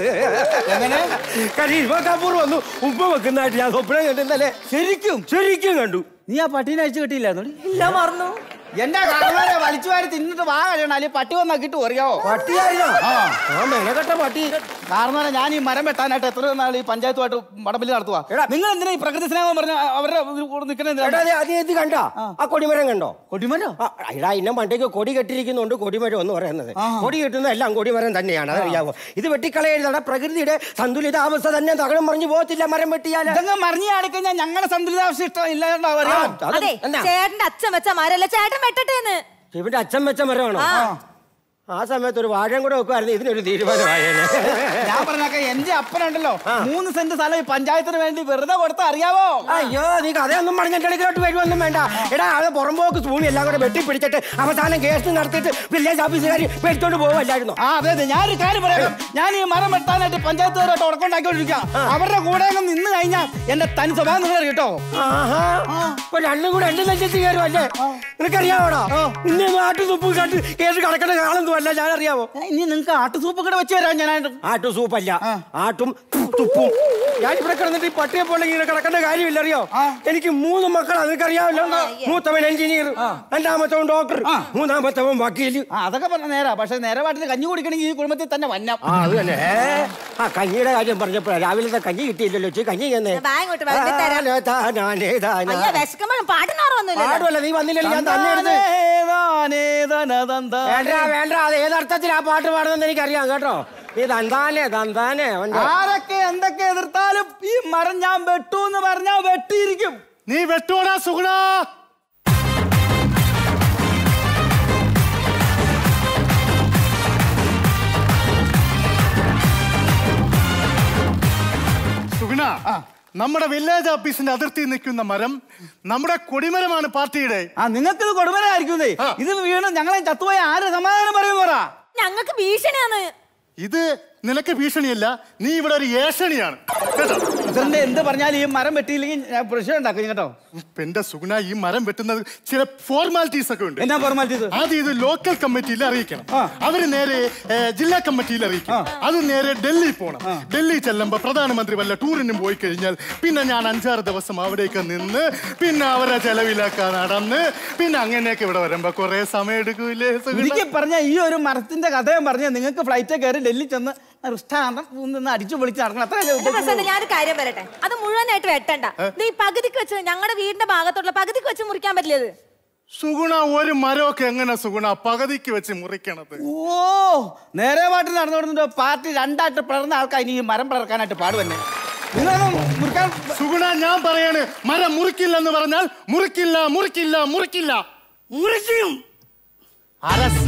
കരീഷ്മ കപൂർ വന്ന് ഉമ്മ വെക്കുന്നതായിട്ട് ഞാൻ സ്വപ്നം കണ്ടു ഇന്നലെ ശരിക്കും ശരിക്കും കണ്ടു നീ ആ പട്ടീനെ അഴിച്ചു കിട്ടിയില്ലാന്നോടി ഇല്ല മറന്നു എന്റെ കാരണവരെ വലിച്ചു വാരി തിന്നിട്ട് വാ കഴിയണം അല്ലെങ്കിൽ പട്ടി വന്നാക്കിട്ട് അറിയാവോ പട്ടിയായിരുന്നോ ആ മെനക്കെട്ട പട്ടി കാരണം ഞാൻ ഈ മരം വെട്ടാനായിട്ട് എത്ര നാൾ ഈ പഞ്ചായത്തുമായിട്ട് വടംവലി നടത്തുക നിങ്ങൾ എന്തിനാ ഈ പ്രകൃതി സ്നേഹം പറഞ്ഞ അവരുടെ കൂടെ നിൽക്കണത് എടാ നീ അത് ഇത് കണ്ടോ ആ കൊടിമരം കണ്ടോ കൊടിമരം ആ, എടാ ഇന്ന മണ്ടയ്ക്ക് കൊടി കെട്ടിരിക്കുന്നുണ്ട് കൊടിമരം എന്ന് പറയുന്നത് കൊടി കെട്ടുന്ന എല്ലാം കൊടിമരം തന്നെയാണ് അതറിയാവോ ഇത് വെട്ടിക്കളയരുതാണ് പ്രകൃതിയുടെ സന്തുലിതാവസ്ഥ തന്നെ തകളം മറിഞ്ഞു പോകത്തില്ല മരം വെട്ടിയാൽ ഇതങ്ങ് മറിഞ്ഞു കാണിക്കഴിഞ്ഞാൽ ഞങ്ങളുടെ സന്തുലിതാവസ്ഥ ഇഷ്ടം ഇല്ലാണ്ടാവും അറിയാമോ അതെ ചേട്ടന്റെ അച്ഛൻ വെച്ച മരല്ല ചേട്ടൻ വെട്ടട്ടേന്ന് ഇവന്റെ അച്ഛൻ വെച്ച മരമാണോ ആ സമയത്ത് ഒരു വാഴം കൂടെ വെക്കുമായിരുന്നു ഇതിനൊരു തീരുമാനമായേനെ ഞാൻ പറഞ്ഞാക്ക എന്റെ അപ്പനുണ്ടല്ലോ മൂന്ന് സെന്റ് സ്ഥലം ഈ പഞ്ചായത്തിന് വേണ്ടി വെറുതെ കൊടുത്ത അറിയാവോ അയ്യോ നീ കഥയൊന്നും പറഞ്ഞ എന്റെ അടുക്കലോട്ട് വരുമൊന്നും വേണ്ട എടാ അത് പുറമ്പോക്ക് സ്പൂണി എല്ലാം കൂടെ വെട്ടി പിടിച്ചിട്ട് അവസാനം കേസ് നടത്തിയിട്ട് വില്ലേജ് ഓഫീസുകാർ മേടിച്ചോണ്ട് പോവല്ലായിരുന്നു ആ അതെ അതെ ഞാനൊരു കാര്യം പറയാം ഞാൻ ഈ മരം വെട്ടാനായിട്ട് പഞ്ചായത്തുകാരോട്ട് ഉടക്കുണ്ടാക്കിക്കൊണ്ടിരിക്കുക അവരുടെ കൂടെ അങ്ങ് നിന്ന് കഴിഞ്ഞാൽ എന്റെ തനി സ്വഭാവം നിങ്ങൾ കേട്ടോ ആഹാ ഇപ്പൊ രണ്ടും കൂടെ എന്റെ നെഞ്ചത്ത് കയറും അല്ലേ നിനക്കറിയാവോടാ ഇന്ന് നാട്ടു തുപ്പ് കണ്ട് കേസ് കിടക്കുന്ന കാലൊന്നും അല്ല ഞാൻ അറിയാവോ ഇനി നിങ്ങൾക്ക് ആട്ടുസൂപ്പ് കൂടെ വെച്ച് തരാം ഞാൻ ആട്ടു സൂപ്പല്ല ആട്ടും തുപ്പും ഞാൻ ഇവിടെ കിടന്നിട്ട് ഈ പട്ടിയെ പോലെ ഇങ്ങനെ കിടക്കേണ്ട കാര്യമില്ല അറിയോ എനിക്ക് മൂന്ന് മക്കളാ നിനക്കറിയാമല്ലോ മൂത്തവൻ എഞ്ചിനീയർ രണ്ടാമത്തവൻ ഡോക്ടർ മൂന്നാമത്തവൻ വക്കീല് ആ അതൊക്കെ പറഞ്ഞ നേരാ പക്ഷെ നേരെ പാട്ടിൽ കഞ്ഞി കുടിക്കണമെങ്കിൽ ഈ കുടുംബത്തിൽ തന്നെ വന്നം ആ അത് തന്നെ ഏ, ആ കഞ്ഞിയുടെ കാര്യം പറഞ്ഞപ്പോഴാ രാവിലത്തെ കഞ്ഞി കിട്ടിയില്ലല്ലോ ചേ കഞ്ഞി ചെന്നേ ബാ ഇങ്ങോട്ട് വിളമ്പി തരാം. അയ്യോ വിശക്കുമ്പോഴും പാടിനാറ് പാടുമല്ല നീ വന്നില്ലല്ലോ ഞാൻ തന്നെ എടുത്ത് വേണ്ട വേണ്ട അത് ഏതർത്ഥത്തിൽ ആ പാട്ട് പാടുന്നെന്ന് എനിക്കറിയാം കേട്ടോ ഈ തന്താനെ തന്താനെ ആരൊക്കെ എന്തൊക്കെ എതിർത്താലും ഈ മരം ഞാൻ വെട്ടു എന്ന് പറഞ്ഞാൽ വെട്ടിയിരിക്കും നീ വെട്ടോടാ സുഗുണ സുഗുണ നമ്മുടെ വില്ലേജ് ഓഫീസിന്റെ അതിർത്തി നിൽക്കുന്ന മരം നമ്മുടെ കൊടിമരമാണ് പാർട്ടിയുടെ ആ നിങ്ങൾക്ക് ഇത് കൊടുമരായിരിക്കുന്നേ ഇത് വീണ് ഞങ്ങളെ ചത്തുപോയ ആര് സമാധാനം പറയും പറ ഞങ്ങൾക്ക് ഭീഷണിയാണ് ഇത് നിനക്ക് ഭീഷണിയല്ല നീ ഇവിടെ ഒരു ഏഷണിയാണ് കേട്ടോ പ്രസിഡന്റ് എന്ത് പറഞ്ഞാലും ഈ മരം വെട്ടിയില്ലെങ്കിൽ ഞാൻ പ്രശ്നം ഉണ്ടാക്കും കേട്ടോ എന്റെ സുഗുണ ഈ മരം വെട്ടുന്നത് ചില ഫോർമാലിറ്റീസ് ഒക്കെ ഉണ്ട് എന്നാ ഫോർമാലിറ്റീസ് ആദ്യം ഇത് ലോക്കൽ കമ്മിറ്റിയിൽ അറിയിക്കണം അവര് നേരെ ഏ, ജില്ലാ കമ്മിറ്റിയിൽ അറിയിക്കണം അത് നേരെ ഡൽഹി പോകണം ഡൽഹി ചെല്ലുമ്പോ പ്രധാനമന്ത്രി വല്ല ടൂറിനും പോയി കഴിഞ്ഞാൽ പിന്നെ ഞാൻ അഞ്ചാറ് ദിവസം അവിടേക്ക് നിന്ന് പിന്നെ അവരെ ചെലവിലൊക്കെ നടന്ന് പിന്നെ അങ്ങനെയൊക്കെ ഇവിടെ വരുമ്പോ കുറെ സമയം എടുക്കൂലേ സുഗുണ? എനിക്ക് പറഞ്ഞ ഈ ഒരു മരത്തിന്റെ കഥയും പറഞ്ഞ നിങ്ങൾക്ക് ഫ്ലൈറ്റ് കയറി ഡൽഹി ചെന്ന് റിഷ്ടാന്തം നിന്ന് അടിച്ചു പൊളിച്ച് നടക്കണം അത്രയല്ലേ എന്റെ പ്രസിഡന്റ് ഉദ്ദേശിച്ചുള്ളൂ. ഞാനൊരു കാര്യം പറയട്ടെ അത് മുഴുവനായിട്ട് വെട്ടണ്ട നീ പകുതിക്ക് വെച്ച് ഞങ്ങളുടെ വീടിന്റെ ഭാഗത്തുള്ള പകുതിക്ക് വെച്ച് മുറിക്കാൻ പറ്റില്ലത് സുഗുണ ഒരു മരമൊക്കെ എങ്ങനെ സുഗുണ പകുതിക്ക് വെച്ച് മുറിക്കണത് ഓ നേരെ പാട്ടിൽ നടന്നുകൊടുത്തിട്ട് പാർട്ടി രണ്ടായിട്ട് പിളർന്ന ആൾക്കാർ ഇനി ഈ മരം പിളർക്കാനായിട്ട് പാടുവന്നെ നിങ്ങളൊന്നും മുറിക്കാൻ സുഗുണ ഞാൻ പറയാണ് മരം മുറിക്കില്ലെന്ന് പറഞ്ഞാൽ മുറിക്കില്ല മുറിക്കില്ല മുറിക്കില്ല മുറിക്കും അരസ്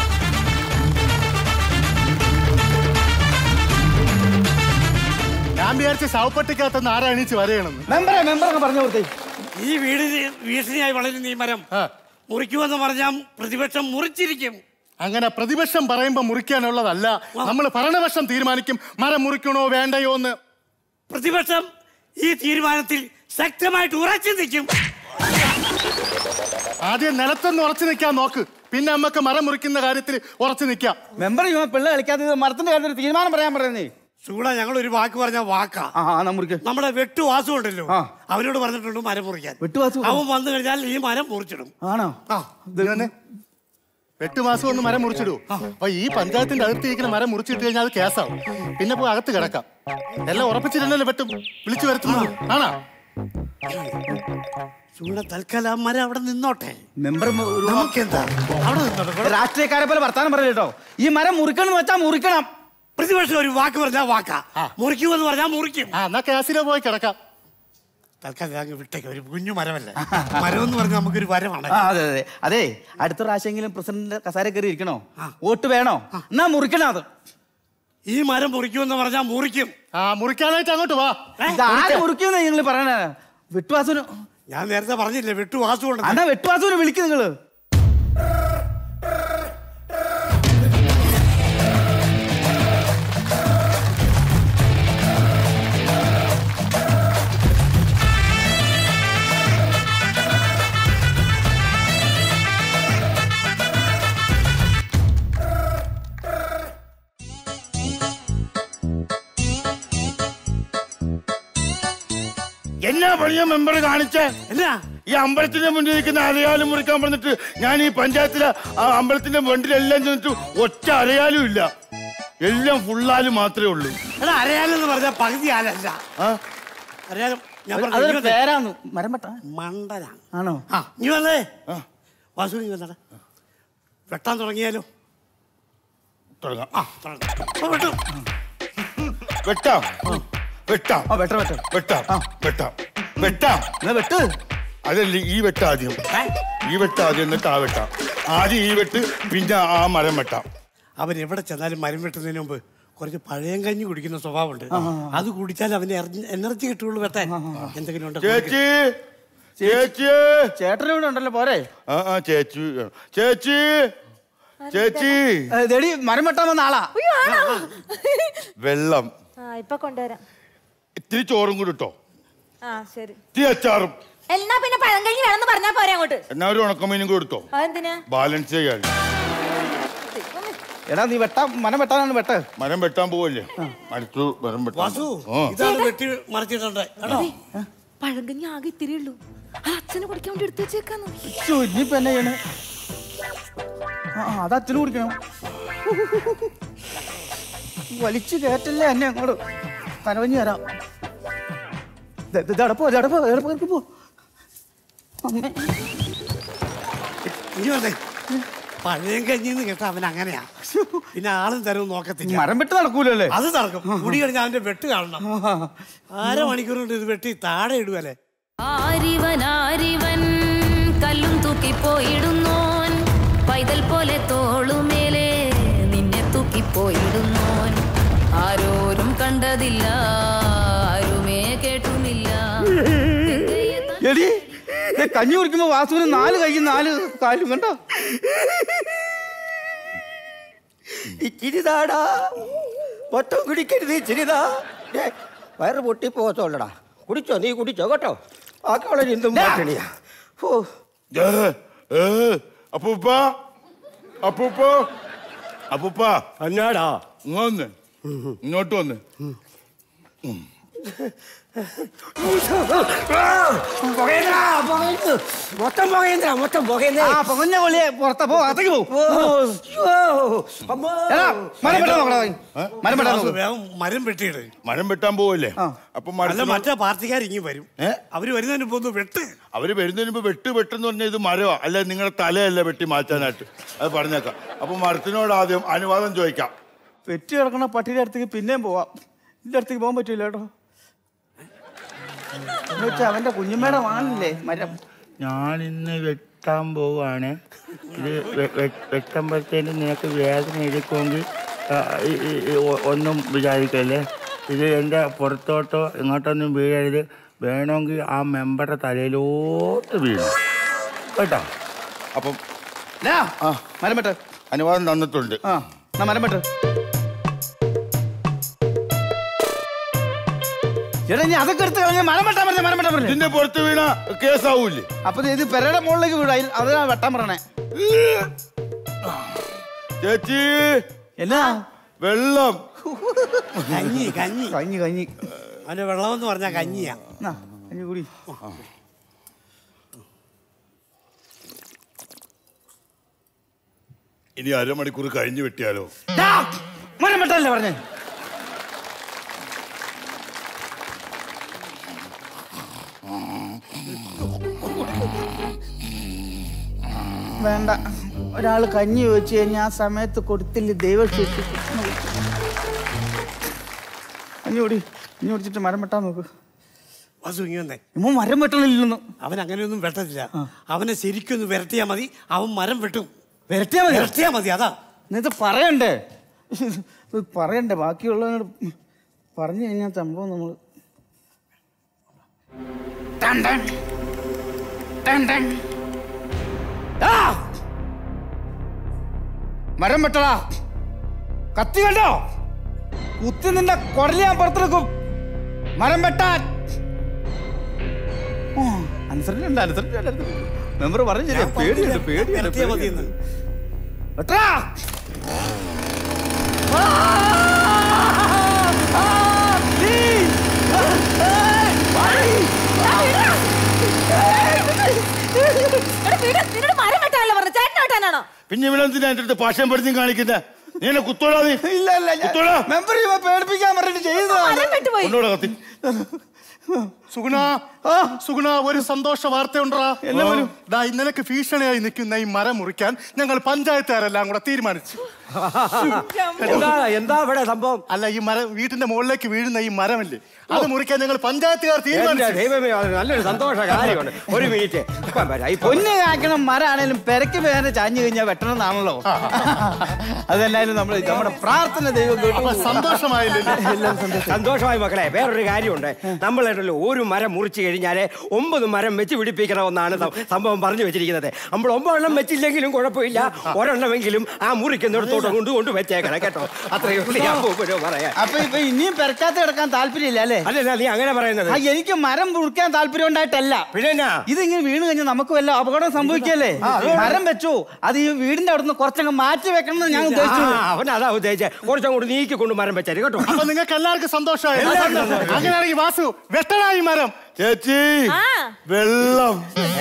ഞാൻ വിചാരിച്ച ശവപ്പെട്ടിക്കകത്തുനിന്ന് ആരാ എണീച്ച് വരയണമെന്ന് മെമ്പറെ മെമ്പറൊക്കെ പറഞ്ഞു കൊടുത്തേ ഈ വീടിന് ഭീഷണിയായി വളരുന്ന ഈ മരം മുറിക്കുമെന്ന് പറഞ്ഞാൽ പ്രതിപക്ഷം മുറിച്ചിരിക്കും അങ്ങനെ പ്രതിപക്ഷം പറയുമ്പോ മുറിക്കാനുള്ളതല്ല നമ്മൾ ഭരണപക്ഷം തീരുമാനിക്കും മരം മുറിക്കണോ വേണ്ടയോ എന്ന് പ്രതിപക്ഷം ഈ തീരുമാനത്തിൽ ശക്തമായിട്ട് ഉറച്ചു നിൽക്കും ആദ്യം നിലത്തൊന്ന് ഉറച്ചു നിൽക്കാൻ നോക്ക് പിന്നെ നമുക്ക് മരം മുറിക്കുന്ന കാര്യത്തിൽ ഉറച്ചു നിൽക്കാം മെമ്പർ ഇവ പിള്ള കളിക്കാത്ത മരത്തിന്റെ കാര്യത്തിൽ ഒരു തീരുമാനം പറയാൻ പറയുന്നേ ചൂടാ ഞങ്ങൾ ഒരു വാക്ക് പറഞ്ഞ വാക്കാ നമ്മുടെ വെട്ടു വാസു ഉണ്ടല്ലോ അവനോട് പറഞ്ഞിട്ടുണ്ട് മരം മുറിക്കാൻ വെട്ടുവാസു അവൻ വന്നു കഴിഞ്ഞാൽ ഈ മരം മുറിച്ചിടും ആണോ എട്ട് മാസം ഒന്ന് മരം മുറിച്ചിടൂ അപ്പൊ ഈ പഞ്ചായത്തിന്റെ അതിർത്തി ഇരിക്കുന്ന മരം മുറിച്ചിട്ട് കഴിഞ്ഞാൽ അത് കേസാവും പിന്നെ പോയി അകത്ത് കിടക്കാം എല്ലാം ഉറപ്പിച്ചിട്ടുണ്ടല്ലോ വെട്ടും വിളിച്ചു വരുത്തുന്നത് ആണാ ചൂട തൽക്കാലം ആ മരം അവിടെ നിന്നോട്ടെ മെമ്പർ നമുക്കെന്താ അവിടെ നിന്നോട്ടെ രാഷ്ട്രീയക്കാരെ പോലെ വർത്താനം പറഞ്ഞു കേട്ടോ ഈ മരം മുറിക്കണം എന്ന് വെച്ചാൽ മുറിക്കണം പ്രതിപക്ഷം ഒരു വാക്ക് പറഞ്ഞാൽ വാക്കാ മുറിക്കുമെന്ന് പറഞ്ഞാൽ മുറിക്കും എന്നാ കേസിലെ പോയി കിടക്കാം തൽക്കാലം അങ്ങ് വിട്ടേക്ക് ഒരു കുഞ്ഞു മരമല്ലേ മരം എന്ന് പറഞ്ഞാൽ നമുക്കൊരു വരമാണ് ആ, അതെ അതെ അതെ അടുത്ത പ്രാവശ്യമെങ്കിലും പ്രസിഡന്റ് കസാര കയറി ഇരിക്കണോ വോട്ട് വേണോ എന്നാ മുറിക്കണം അത് ഈ മരം മുറിക്കുമെന്ന് പറഞ്ഞാൽ മുറിക്കും ആ മുറിക്കാനായിട്ട് അങ്ങോട്ട് വാ ആര് മുറിക്കുന്ന നിങ്ങൾ പറയണ വെട്ടുവാസുന് ഞാൻ നേരത്തെ പറഞ്ഞില്ലേ വെട്ടു വാസു കൊണ്ട് അന്നാ വെട്ടുവാസുവിനെ വിളിക്കും നിങ്ങള് എന്നാ പണിയാ മെമ്പർ കാണിച്ചേ എന്നാ ഈ അമ്പലത്തിന്റെ മുന്നിൽ നിൽക്കുന്ന അരയാലും മുറിക്കാൻ പറഞ്ഞിട്ട് ഞാൻ ഈ പഞ്ചായത്തിലെ ആ അമ്പലത്തിന്റെ വണ്ടിലെല്ലാം ചെന്നിട്ട് ഒറ്റ അരയാലും ഇല്ല എല്ലാം ഫുള്ളാല് മാത്രമേ ഉള്ളൂ എടാ അരയാലെന്ന് പറഞ്ഞാൽ പകുതി ആലല്ല അറിയാലോ ഞാൻ പറഞ്ഞു, അതൊരു ഇങ്ങ് വന്നേ. പേരാന്ന് മരം വെട്ടാ മണ്ടനാണ് ആണോ ആ നീ വന്നേ വാസു നീ വന്നടാ വെട്ടാൻ തുടങ്ങിയാലോ തുടങ്ങാം ആ തുടങ്ങാം അപ്പൊ വെട്ടും വെട്ടാം വെട്ടാം വെട്ട വെട്ട വെട്ടാം വെട്ടാം വെട്ടാം വെട്ട് അതല്ല ഈ വെട്ട ആദ്യം ഈ വെട്ട ആദ്യം എന്നിട്ട് ആ വെട്ടാം ആദ്യം ഈ വെട്ട് പിന്നെ ആ മരം വെട്ടാം അവൻ എവിടെ ചെന്നാലും മരം വെട്ടുന്നതിന് മുമ്പ് കുറച്ച് പഴയം കഞ്ഞി കുടിക്കുന്ന സ്വഭാവമുണ്ട് അത് കുടിച്ചാൽ അവന് എനർജി കിട്ടുള്ളൂ വെട്ടാൻ എന്തെങ്കിലും ഉണ്ടോ ചേച്ചി ചേച്ചി ചേട്ടൻ ഇവിടെ ഉണ്ടല്ലോ പോരെ ആ ആ ചേച്ചി ചേച്ചി ചേച്ചി ദേടി മരം വെട്ടാൻ വന്ന ആളാ വെള്ളം ആ ഇപ്പൊ കൊണ്ടുവരാം ഇത്തിരി ചോറും കൂടി ഇട്ടോ ആ ശരി ഇത്തിരി അച്ചാറും എന്നാ പിന്നെ പഴം കഴിഞ്ഞ് വേണമെന്ന് പറഞ്ഞാ പോരെ അങ്ങോട്ട് എന്നാ ഒരു ഉണക്കമീനും കൂടി എടുത്തോ അതെന്തിനാ ബാലൻസ് ചെയ്യാൻ എടാ നീ വെട്ടാ മരം വെട്ടാനാണ് വെട്ട് മരം വെട്ടാൻ പോവല്ലേ അടുത്തു മരം വെട്ടാൻ വാസു ആ. ഇതാണ് വെട്ടി മറിച്ചിട്ടുണ്ട് കേട്ടോ പഴങ്കഞ്ഞി ആകെ ഇത്തിരി ഉള്ളൂ അത് അച്ഛന് കുടിക്കാൻ വേണ്ടി എടുത്തു വെച്ചേക്കാന്ന് ശ്ശോ, ഇനിയിപ്പോ എന്നാ ചെയ്യണേ ആ ആ, അത് അച്ഛന് കുടിക്കണം വലിച്ചു കയറ്റല്ലേ എന്നെ അങ്ങോട്ട് തനവഞ്ഞു തരാം ദേ, ദേ, ദേ, അവിടെ പോ ദേ, അവിടെ പോ, അവിടെ പോ, ഇറക്കി പോ അമ്മേ. ഇനി വന്നേ പഴയ കഞ്ഞിന്ന് കേട്ട അവൻ അങ്ങനെയാ പിന്നെ ആളും തരവും നോക്കത്തില്ല മരം വെട്ട് നടക്കൂലല്ലേ അത് നടക്കും മുടി കഴിഞ്ഞ അവന്റെ വെട്ട് കാണണം അര മണിക്കൂർ കൊണ്ട് ഇത് വെട്ടി താഴെ ഇടുവല്ലേ ആരിവൻ ആരിവൻ കല്ലും തൂക്കിപ്പോയിടുന്നോൻ പൈതൽ പോലെ തോളുമേലെ നിന്നെ തൂക്കിപ്പോയിടുന്നോൻ ആരോരും കണ്ടതില്ല ആരുമേ കേട്ടുമില്ല എടി ദേ കഞ്ഞി കുടിക്കുമ്പോ വാസുവിന് നാല് കൈയും നാല് കാലും കണ്ടോ ഇച്ചിരിതാടാ മൊത്തം കുടിക്കരുത് ഇച്ചിരിതാ ദേ, വയറ് പൊട്ടി പോകത്തോളടാ കുടിച്ചോ നീ കുടിച്ചോ കേട്ടോ ബാക്കിയുള്ള എന്തും പട്ടിണിയാ ഓ അപ്പൂപ്പ അപ്പൂപ്പ അപ്പൂപ്പ എന്നാടാ ഇങ്ങോന്ന് ഇങ്ങോട്ട് വന്ന് പുകയുന്നെടാ, പുകയുന്നു. മൊത്തം പുകയുന്നതാ മൊത്തം പുകയുന്നേ ആ പൊങ്ങഞ്ഞ കൊള്ളിയെ പുറത്ത പോ അകത്തേക്ക് പോ എടാ, മരം വെട്ടാൻ നോക്കടാ നീ. മരം വെട്ടാൻ നോക്ക്. വേഗം മരം വെട്ടിയിട് മരം വെട്ടാൻ പോവല്ലേ അപ്പൊ അല്ല മരത്തിനോട് മറ്റേ പാർട്ടിക്കാർ ഇങ്ങി വരും അവര് വരുന്നതിന് മുമ്പ് ഒന്ന് വെട്ട് അവര് വരുന്നതിന് മുമ്പ് വെട്ട് വെട്ടെന്ന് പറഞ്ഞാൽ ഇത് മരമാ അല്ല നിങ്ങളുടെ തലയല്ല വെട്ടി മാറ്റാനായിട്ട് അത് പറഞ്ഞേക്കാം അപ്പൊ മരത്തിനോട് ആദ്യം അനുവാദം ചോദിക്കാം പെറ്റി കിടക്കണ പട്ടിയുടെ അടുത്തേക്ക് പിന്നെയും പോവാം ഇതിന്റെ അടുത്തേക്ക് പോകാൻ പറ്റൂല കേട്ടോ എന്ന് വെച്ചാ അവന്റെ കുഞ്ഞുമ്മയുടെ വാണില്ലേ മരം ഞാൻ ഇന്ന് വെട്ടാൻ പോവാണ് ഇത് വെ- വെ- വെട്ടുമ്പോഴത്തേനും നിനക്ക് വേദന എടുക്കുമെങ്കിൽ ആ, ഈ- ഈ- ഈ ഒ- ഒന്നും വിചാരിക്കല്ലേ ഇത് എൻ്റെ പുറത്തോട്ടോ ഇങ്ങോട്ടൊന്നും വീഴരുത് വേണമെങ്കിൽ ആ മെമ്പറുടെ തലയിലോട്ട് വീഴും കേട്ടോ അപ്പം ആ മരം വെട്ട് അനുവാദം തന്നിട്ടുണ്ട് ആ എന്നാ മരം വെട്ട് ചേട്ടാ ഇനി അതൊക്കെ എടുത്ത് കളഞ്ഞ മരം വെട്ടാൻ പറഞ്ഞ മരം വെട്ടാൻ പറഞ്ഞു ഇതിന്റെ പുറത്ത് വീണ കേസാവൂല്ലേ അപ്പൊ ദേ ഇത് പെരയുടെ മുകളിലേക്ക് വീട് അതിൽ അതിനാ വെട്ടാൻ പറയണേ ചേച്ചി എന്നാ വെള്ളം കഞ്ഞി കഞ്ഞി കഞ്ഞി കഞ്ഞി അവന്റെ വെള്ളം എന്ന് പറഞ്ഞാൽ കഞ്ഞിയാ എന്നാ, കഞ്ഞി കൂടി ഇനി അരമണിക്കൂർ കഴിഞ്ഞു വെട്ടിയാലോ ദാ, മരം വെട്ടാനല്ലേ പറഞ്ഞേ വേണ്ട ഒരാൾ കഞ്ഞി ചോദിച്ചു കഴിഞ്ഞാൽ ആ സമയത്ത് കൊടുത്തില്ല ദൈവം ശിക്ഷിക്കും. കഞ്ഞി കൂടി കഞ്ഞി കുടിച്ചിട്ട് മരം വെട്ടാൻ നോക്ക് വാസു ഇങ്ങി വന്നേ ഇമ്മ മരം വെട്ടണില്ലെന്ന് അവൻ അങ്ങനെയൊന്നും വെട്ടത്തില്ല അവനെ ശരിക്കൊന്ന് വിരട്ടിയാ മതി അവൻ മരം വെട്ടും വരട്ടിയാ മതി വിരട്ടിയാ മതി അതാ ഇത് പറയണ്ടേ ഇത് പറയണ്ടേ ബാക്കിയുള്ളവനോട് പറഞ്ഞു കഴിഞ്ഞാൽ സംഭവം നമ്മൾ മരം വെട്ടടാ കത്തി കണ്ടോ കുത്തി നിന്റെ കുടലി ഞാൻ പുറത്തെടുക്കും മരം വെട്ടാൻ ഓ, അനുസരണയുണ്ട് അനുസരണയുണ്ട് മെമ്പർ പറഞ്ഞു ശരിയാ പേടിയുണ്ട് പേടിയുണ്ട് വിരട്ടിയാ മതി പേടിയുണ്ട്. വെട്ടടാ നിന്നോട് മരം വെട്ടാനല്ലോ പറഞ്ഞു ചേട്ടൻ വെട്ടാനാണോ പിന്നെ ഇവിടെ എന്തിനാ എന്റെ അടുത്ത് ഭാഷയും പഠിച്ചും കാണിക്കുന്നത് നീ എന്നെ കുത്തോടാ നീ ഇല്ല ഇല്ല ഞാൻ- കുത്തോടാ മെമ്പർ ഇവ പേടിപ്പിക്കാൻ പറഞ്ഞിട്ട് ചെയ്തതാണ് കൊണ്ടോടാ കത്തി സുഗുണ സുഗുണ ഒരു സന്തോഷ വാർത്തയുണ്ടാ എന്നാ വരൂ? ദാ ഇന്നലേക്ക് ഭീഷണിയായി നിൽക്കുന്ന ഈ മരം മുറിക്കാൻ ഞങ്ങൾ പഞ്ചായത്തുകാരെല്ലാം കൂടെ തീരുമാനിച്ചു എന്താ എന്താ ഇവിടെ സംഭവം അല്ല ഈ മരം വീട്ടിന്റെ മുകളിലേക്ക് വീഴുന്ന ഈ മരമല്ലേ അത് മുറിക്കാൻ ഞങ്ങൾ പഞ്ചായത്തുകാർ എന്റെ തീരുമാനിച്ചു ദൈവമേ അത് നല്ലൊരു സന്തോഷ കാര്യമാണ് ഒരു മിനിറ്റ് ഇപ്പം വരാം, ഇപ്പം പൊന്ന് കാക്കണം മരാണേലും പെരക്ക് പേരെ ചാഞ്ഞു കഴിഞ്ഞാൽ വെട്ടണമെന്നാണല്ലോ അതെല്ലാരും നമ്മൾ നമ്മുടെ പ്രാർത്ഥന ദൈവം കേട്ടു. അപ്പൊ സന്തോഷമായില്ലേ എല്ലാം സന്തോഷം സന്തോഷമായി മക്കളെ വേറൊരു കാര്യമുണ്ട് നമ്മളുണ്ടല്ലോ ഒരു മരം മുറിച്ചു കഴിഞ്ഞാല് ഒമ്പത് മരം വെച്ച് പിടിപ്പിക്കണമെന്നാണ് സം- സംഭവം പറഞ്ഞു വെച്ചിരിക്കുന്നത് നമ്മൾ ഒമ്പതെണ്ണം വെച്ചില്ലെങ്കിലും കുഴപ്പമില്ല ഒരെണ്ണമെങ്കിലും ആ മുറിക്കുന്നിടത്തോട്ട് കൊണ്ട് കൊണ്ട് വെച്ചേക്കണം കേട്ടോ അത്രയും ഉള്ളൂ ഞാൻ പോകുമ്പോൾ പറയാൻ അപ്പൊ ഇപ്പൊ ഇനിയും പെരക്കാത്ത കിടക്കാൻ താല്പര്യമില്ല അല്ലേ അല്ലല്ല നീ അങ്ങനെ പറയുന്നത് ആ, എനിക്ക് മരം മുറിക്കാൻ താല്പര്യം ഉണ്ടായിട്ടല്ല പിന്നെ ഇതിങ്ങനെ വീണ് കഴിഞ്ഞാൽ നമുക്ക് വല്ല അപകടം സംഭവിക്കല്ലേ മരം വെച്ചു അത് ഈ വീടിന്റെ അവിടുന്ന് കുറച്ചങ്ങ് മാറ്റി വെക്കണം എന്ന് ഞാൻ ഉദ്ദേശിച്ചു അവൻ അതാ ഉദ്ദേശിച്ചത് കുറച്ചങ്ങോട്ട് നീക്കി കൊണ്ട് മരം വെച്ചാൽ കേട്ടോ അപ്പൊ നിങ്ങൾക്ക് എല്ലാവർക്കും സന്തോഷമായി എല്ലാവർക്കും സന്തോഷം. അങ്ങനെയാണെങ്കിൽ വാസു വെട്ടണായി മരം ചേച്ചി വെള്ളം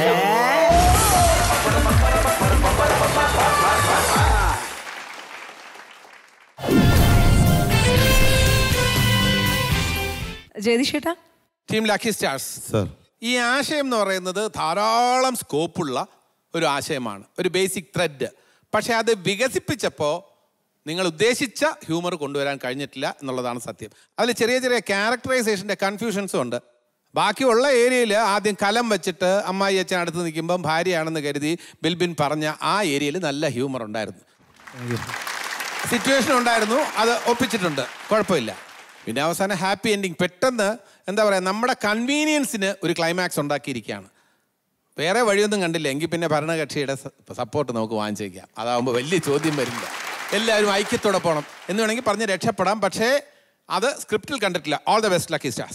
ജയതിഷേട്ടാ ടീം ലക്കി സ്റ്റാർസ് സർ ഈ ആശയം എന്ന് പറയുന്നത് ധാരാളം സ്കോപ്പുള്ള ഒരു ആശയമാണ് ഒരു ബേസിക് ത്രെഡ് പക്ഷെ അത് വികസിപ്പിച്ചപ്പോൾ നിങ്ങൾ ഉദ്ദേശിച്ച ഹ്യൂമർ കൊണ്ടുവരാൻ കഴിഞ്ഞിട്ടില്ല എന്നുള്ളതാണ് സത്യം അതിൽ ചെറിയ ചെറിയ ക്യാരക്ടറൈസേഷൻ്റെ കൺഫ്യൂഷൻസും ഉണ്ട് ബാക്കിയുള്ള ഏരിയയിൽ ആദ്യം കലം വെച്ചിട്ട് അമ്മായി അച്ഛൻ അടുത്ത് നിൽക്കുമ്പം ഭാര്യയാണെന്ന് കരുതി ബിൽബിൻ പറഞ്ഞ ആ ഏരിയയിൽ നല്ല ഹ്യൂമർ ഉണ്ടായിരുന്നു സിറ്റുവേഷൻ ഉണ്ടായിരുന്നു അത് ഒപ്പിച്ചിട്ടുണ്ട് കുഴപ്പമില്ല പിന്നെ അവസാനം ഹാപ്പി എൻഡിങ് പെട്ടെന്ന് എന്താ പറയുക നമ്മുടെ കൺവീനിയൻസിന് ഒരു ക്ലൈമാക്സ് ഉണ്ടാക്കിയിരിക്കുകയാണ് വേറെ വഴിയൊന്നും കണ്ടില്ല എങ്കിൽ പിന്നെ ഭരണകക്ഷിയുടെ സപ്പോർട്ട് നമുക്ക് വാങ്ങിച്ചേക്കാം അതാവുമ്പോൾ വലിയ ചോദ്യം വരില്ല എല്ലാവരും ഐക്യത്തോടെ പോകണം എന്ന് വേണമെങ്കിൽ പറഞ്ഞ് രക്ഷപ്പെടാം പക്ഷേ അത് സ്ക്രിപ്റ്റിൽ കണ്ടിട്ടില്ല all the best lucky stars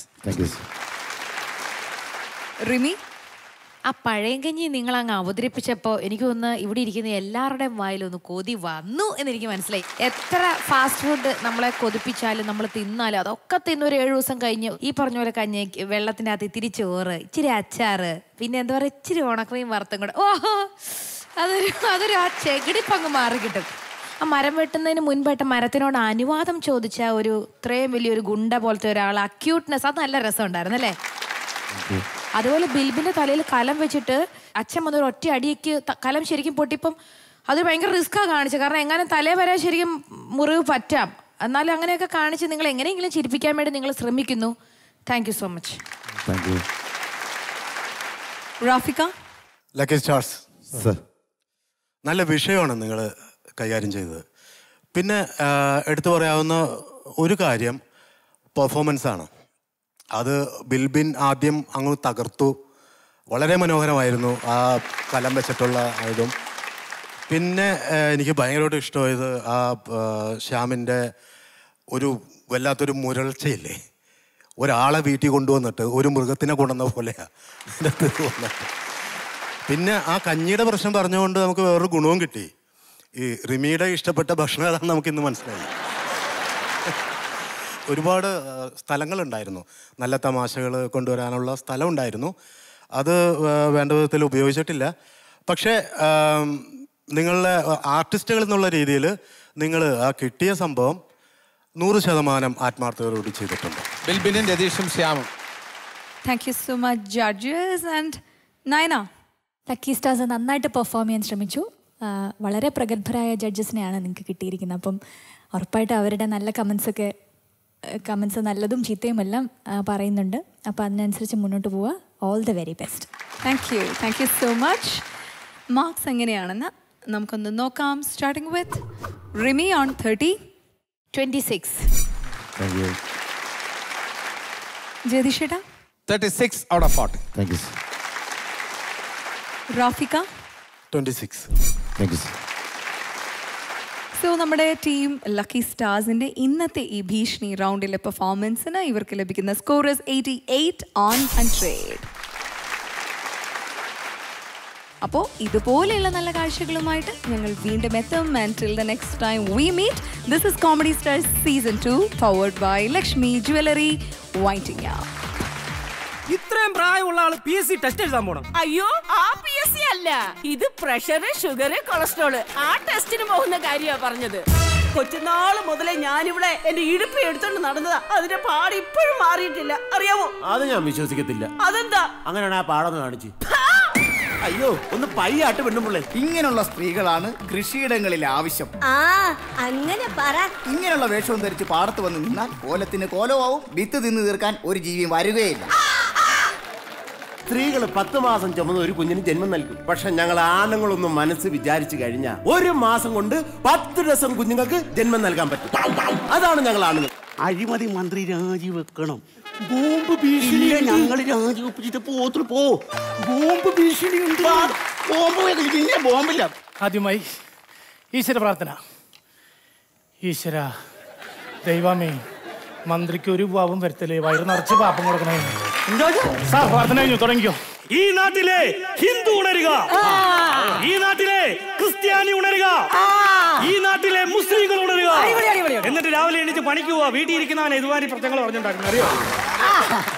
Rimi ആ പഴയങ്കഞ്ഞി നിങ്ങൾ അങ്ങ് അവതരിപ്പിച്ചപ്പോൾ എനിക്ക് തോന്നുന്നു ഇവിടെ ഇരിക്കുന്ന എല്ലാവരുടെയും വായിലൊന്ന് കൊതി വന്നു എന്ന് എനിക്ക് മനസ്സിലായി എത്ര ഫാസ്റ്റ് ഫുഡ് നമ്മളെ കൊതിപ്പിച്ചാലും നമ്മൾ തിന്നാലും അതൊക്കെ തിന്ന് ഒരു ഏഴു ദിവസം കഴിഞ്ഞ് ഈ പറഞ്ഞ പോലെ കഞ്ഞി വെള്ളത്തിൻ്റെ അകത്ത് ഇത്തിരി ചോറ് ഇച്ചിരി അച്ചാറ് പിന്നെ എന്താ പറയുക ഇച്ചിരി ഉണക്കയും വറുത്തും കൂടെ ഓഹോ അതൊരു അതൊരു ആ ചെകിടിപ്പങ്ങ് മാറി കിട്ടും ആ മരം വെട്ടുന്നതിന് മുൻപായിട്ട് മരത്തിനോട് അനുവാദം ചോദിച്ച ഒരു ഇത്രയും വലിയൊരു ഗുണ്ട പോലത്തെ ഒരാൾ അക്യൂട്ട്നെസ് അത് നല്ല രസമുണ്ടായിരുന്നു അല്ലേ അതുപോലെ ബിൽബിന്റെ തലയിൽ കലം വെച്ചിട്ട് അച്ഛൻ വന്നൊരു ഒറ്റ അടിക്ക് ത- കലം ശരിക്കും പൊട്ടിപ്പം അത് ഭയങ്കര റിസ്ക്കാ കാണിച്ചത് കാരണം എങ്ങനെ തലേ വരാൻ ശരിക്കും മുറിവ് പറ്റാം എന്നാലും അങ്ങനെയൊക്കെ കാണിച്ച് നിങ്ങൾ എങ്ങനെയെങ്കിലും ചിരിപ്പിക്കാൻ വേണ്ടി നിങ്ങൾ ശ്രമിക്കുന്നു thank you so much Rafika lucky stars നല്ല വിഷയമാണ് നിങ്ങൾ കൈകാര്യം ചെയ്തത് പിന്നെ ആ, എടുത്തു പറയാവുന്ന ഒരു കാര്യം പെർഫോമൻസ് ആണ് അത് ബിൽബിൻ ആദ്യം അങ്ങ് തകർത്തു വളരെ മനോഹരമായിരുന്നു ആ കലം വെച്ചിട്ടുള്ള ഇതും പിന്നെ ആ, എനിക്ക് ഭയങ്കരമായിട്ട് ഇഷ്ടമായത് ആ ആ, ശ്യാമിൻ്റെ ഒരു വല്ലാത്തൊരു മുരൾച്ചയില്ലേ ഒരാളെ വീട്ടിൽ കൊണ്ടുവന്നിട്ട് ഒരു മൃഗത്തിനെ കൊണ്ടുവന്ന പോലെയാണ് അതിനകത്ത് വന്നിട്ട് പിന്നെ ആ കഞ്ഞിയുടെ പ്രശ്നം പറഞ്ഞുകൊണ്ട് നമുക്ക് വേറൊരു ഗുണവും കിട്ടി ഈ റിമിയുടെ ഇഷ്ടപ്പെട്ട ഭക്ഷണം ഏതാണെന്ന് നമുക്ക് ഇന്ന് മനസ്സിലായി ഒരുപാട് ആ, സ്ഥലങ്ങളുണ്ടായിരുന്നു നല്ല തമാശകൾ കൊണ്ടുവരാനുള്ള സ്ഥലം ഉണ്ടായിരുന്നു അത് ആ, വേണ്ട വിധത്തിൽ ഉപയോഗിച്ചിട്ടില്ല പക്ഷേ ആം, നിങ്ങളുടെ ആർട്ടിസ്റ്റുകൾ എന്നുള്ള രീതിയിൽ നിങ്ങൾ ആ കിട്ടിയ സംഭവം നൂറ് ശതമാനം ആത്മാർത്ഥതയോടുകൂടി ചെയ്തിട്ടുണ്ട് ബിൽബിനും രതീഷും ശ്യാമും thank you so much judges and Nayana lucky stars നന്നായിട്ട് പെർഫോം ചെയ്യാൻ ശ്രമിച്ചു ആ, വളരെ പ്രഗത്ഭരായ ജഡ്ജസിനെയാണ് നിങ്ങൾക്ക് കിട്ടിയിരിക്കുന്നത് അപ്പം ഉറപ്പായിട്ട് അവരുടെ നല്ല കമൻസൊക്കെ കമൻസ് നല്ലതും ചീത്തയും എല്ലാം ആ, പറയുന്നുണ്ട് അപ്പോൾ അതിനനുസരിച്ച് മുന്നോട്ട് പോവുക all the very best thank you thank you so much marks എങ്ങനെയാണെന്ന് നമുക്കൊന്ന് നോക്കാം starting with Rimi on thirty twenty six ജയതിഷേട്ടാ thirty six out of forty thank you Rafika twenty six thank you so നമ്മുടെ ടീം ലക്കി സ്റ്റാർസിന്റെ ഇന്നത്തെ ഈ ഭീഷണി റൗണ്ടിലെ പെർഫോമൻസിന് ഇവർക്ക് ലഭിക്കുന്ന scores eighty eight on hundred അപ്പോൾ ഇതുപോലെയുള്ള നല്ല കാഴ്ചകളുമായിട്ട് ഞങ്ങൾ വീണ്ടും എത്തും and till the next time we meet this is comedy stars season two powered by Lakshmi jewellery waiting ഇത്രയും പ്രായമുള്ള ആള് പി എസ് സി ടെസ്റ്റ് എഴുതാൻ പോണം അയ്യോ ആ പി എസ് സി അല്ല ഇത് പ്രഷർ ഷുഗർ കൊളസ്ട്രോള് ആ ടെസ്റ്റിന് പോകുന്ന കാര്യമാ പറഞ്ഞത് കൊച്ചുനാള് മുതലേ ഞാനിവിടെ എന്റെ ഇടുപ്പ് എടുത്തോണ്ട് നടന്നതാ അതിന്റെ പാട് ഇപ്പോഴും മാറിയിട്ടില്ല അറിയാമോ അത് ഞാൻ വിശ്വസിക്കത്തില്ല അതെന്താ അങ്ങനെയാണ് ആ പാടൊന്ന് കാണിച്ച് അയ്യോ ഒന്ന് പയ്യാട്ട് പെണ്ണുമ്പിള്ളേ ഇങ്ങനെയുള്ള സ്ത്രീകളാണ് കൃഷിയിടങ്ങളിൽ ആവശ്യം ആ അങ്ങനെ പറ ഇങ്ങനെയുള്ള വേഷവും ധരിച്ച് പാടത്ത് വന്ന് നിന്നാൽ കോലത്തിന് കോലമാവും വിത്ത് തിന്നു തീർക്കാൻ ഒരു ജീവി വരികയില്ല സ്ത്രീകൾ പത്ത് മാസം ചുമന്ന് ഒരു കുഞ്ഞിന് ജന്മം നൽകും പക്ഷെ ഞങ്ങൾ ആണുങ്ങളൊന്നും മനസ്സ് വിചാരിച്ചു കഴിഞ്ഞാൽ ഒരു മാസം കൊണ്ട് പത്ത് ഡസൻ കുഞ്ഞുങ്ങൾക്ക് ജന്മം നൽകാൻ പറ്റും അതാണ് ഞങ്ങൾ ആണുങ്ങൾ അഴിമതി മന്ത്രി രാജിവെക്കണം ബോംബ് ഭീഷണി ഞങ്ങൾ രാജിവെപ്പിച്ചിട്ട് പോത്തു പോ ബോംബ് ഭീഷണി ഉണ്ട് ബോംബ് പിന്നെ ബോംബില്ല ആദ്യമായി ഈശ്വര പ്രാർത്ഥന ഈശ്വര ദൈവമേ മന്ത്രിക്ക് ഒരു പാപം വരുത്തലേ വയറ് നിറച്ച് പാപം കൊടുക്കണേ സാർ പ്രാർത്ഥന കഴിഞ്ഞു തുടങ്ങിക്കോ ഈ നാട്ടിലെ ഹിന്ദു ഉണരുക ഈ നാട്ടിലെ ക്രിസ്ത്യാനി ഉണരുക ഈ നാട്ടിലെ മുസ്ലിങ്ങൾ ഉണരുക എന്നിട്ട് രാവിലെ എണീറ്റ് പണിക്ക് പോവാ വീട്ടിൽ ഇരിക്കുന്നവനെ ഇതുമാതിരി പ്രശ്നങ്ങൾ പറഞ്ഞിട്ടുണ്ടാക്കുന്നത് അറിയോ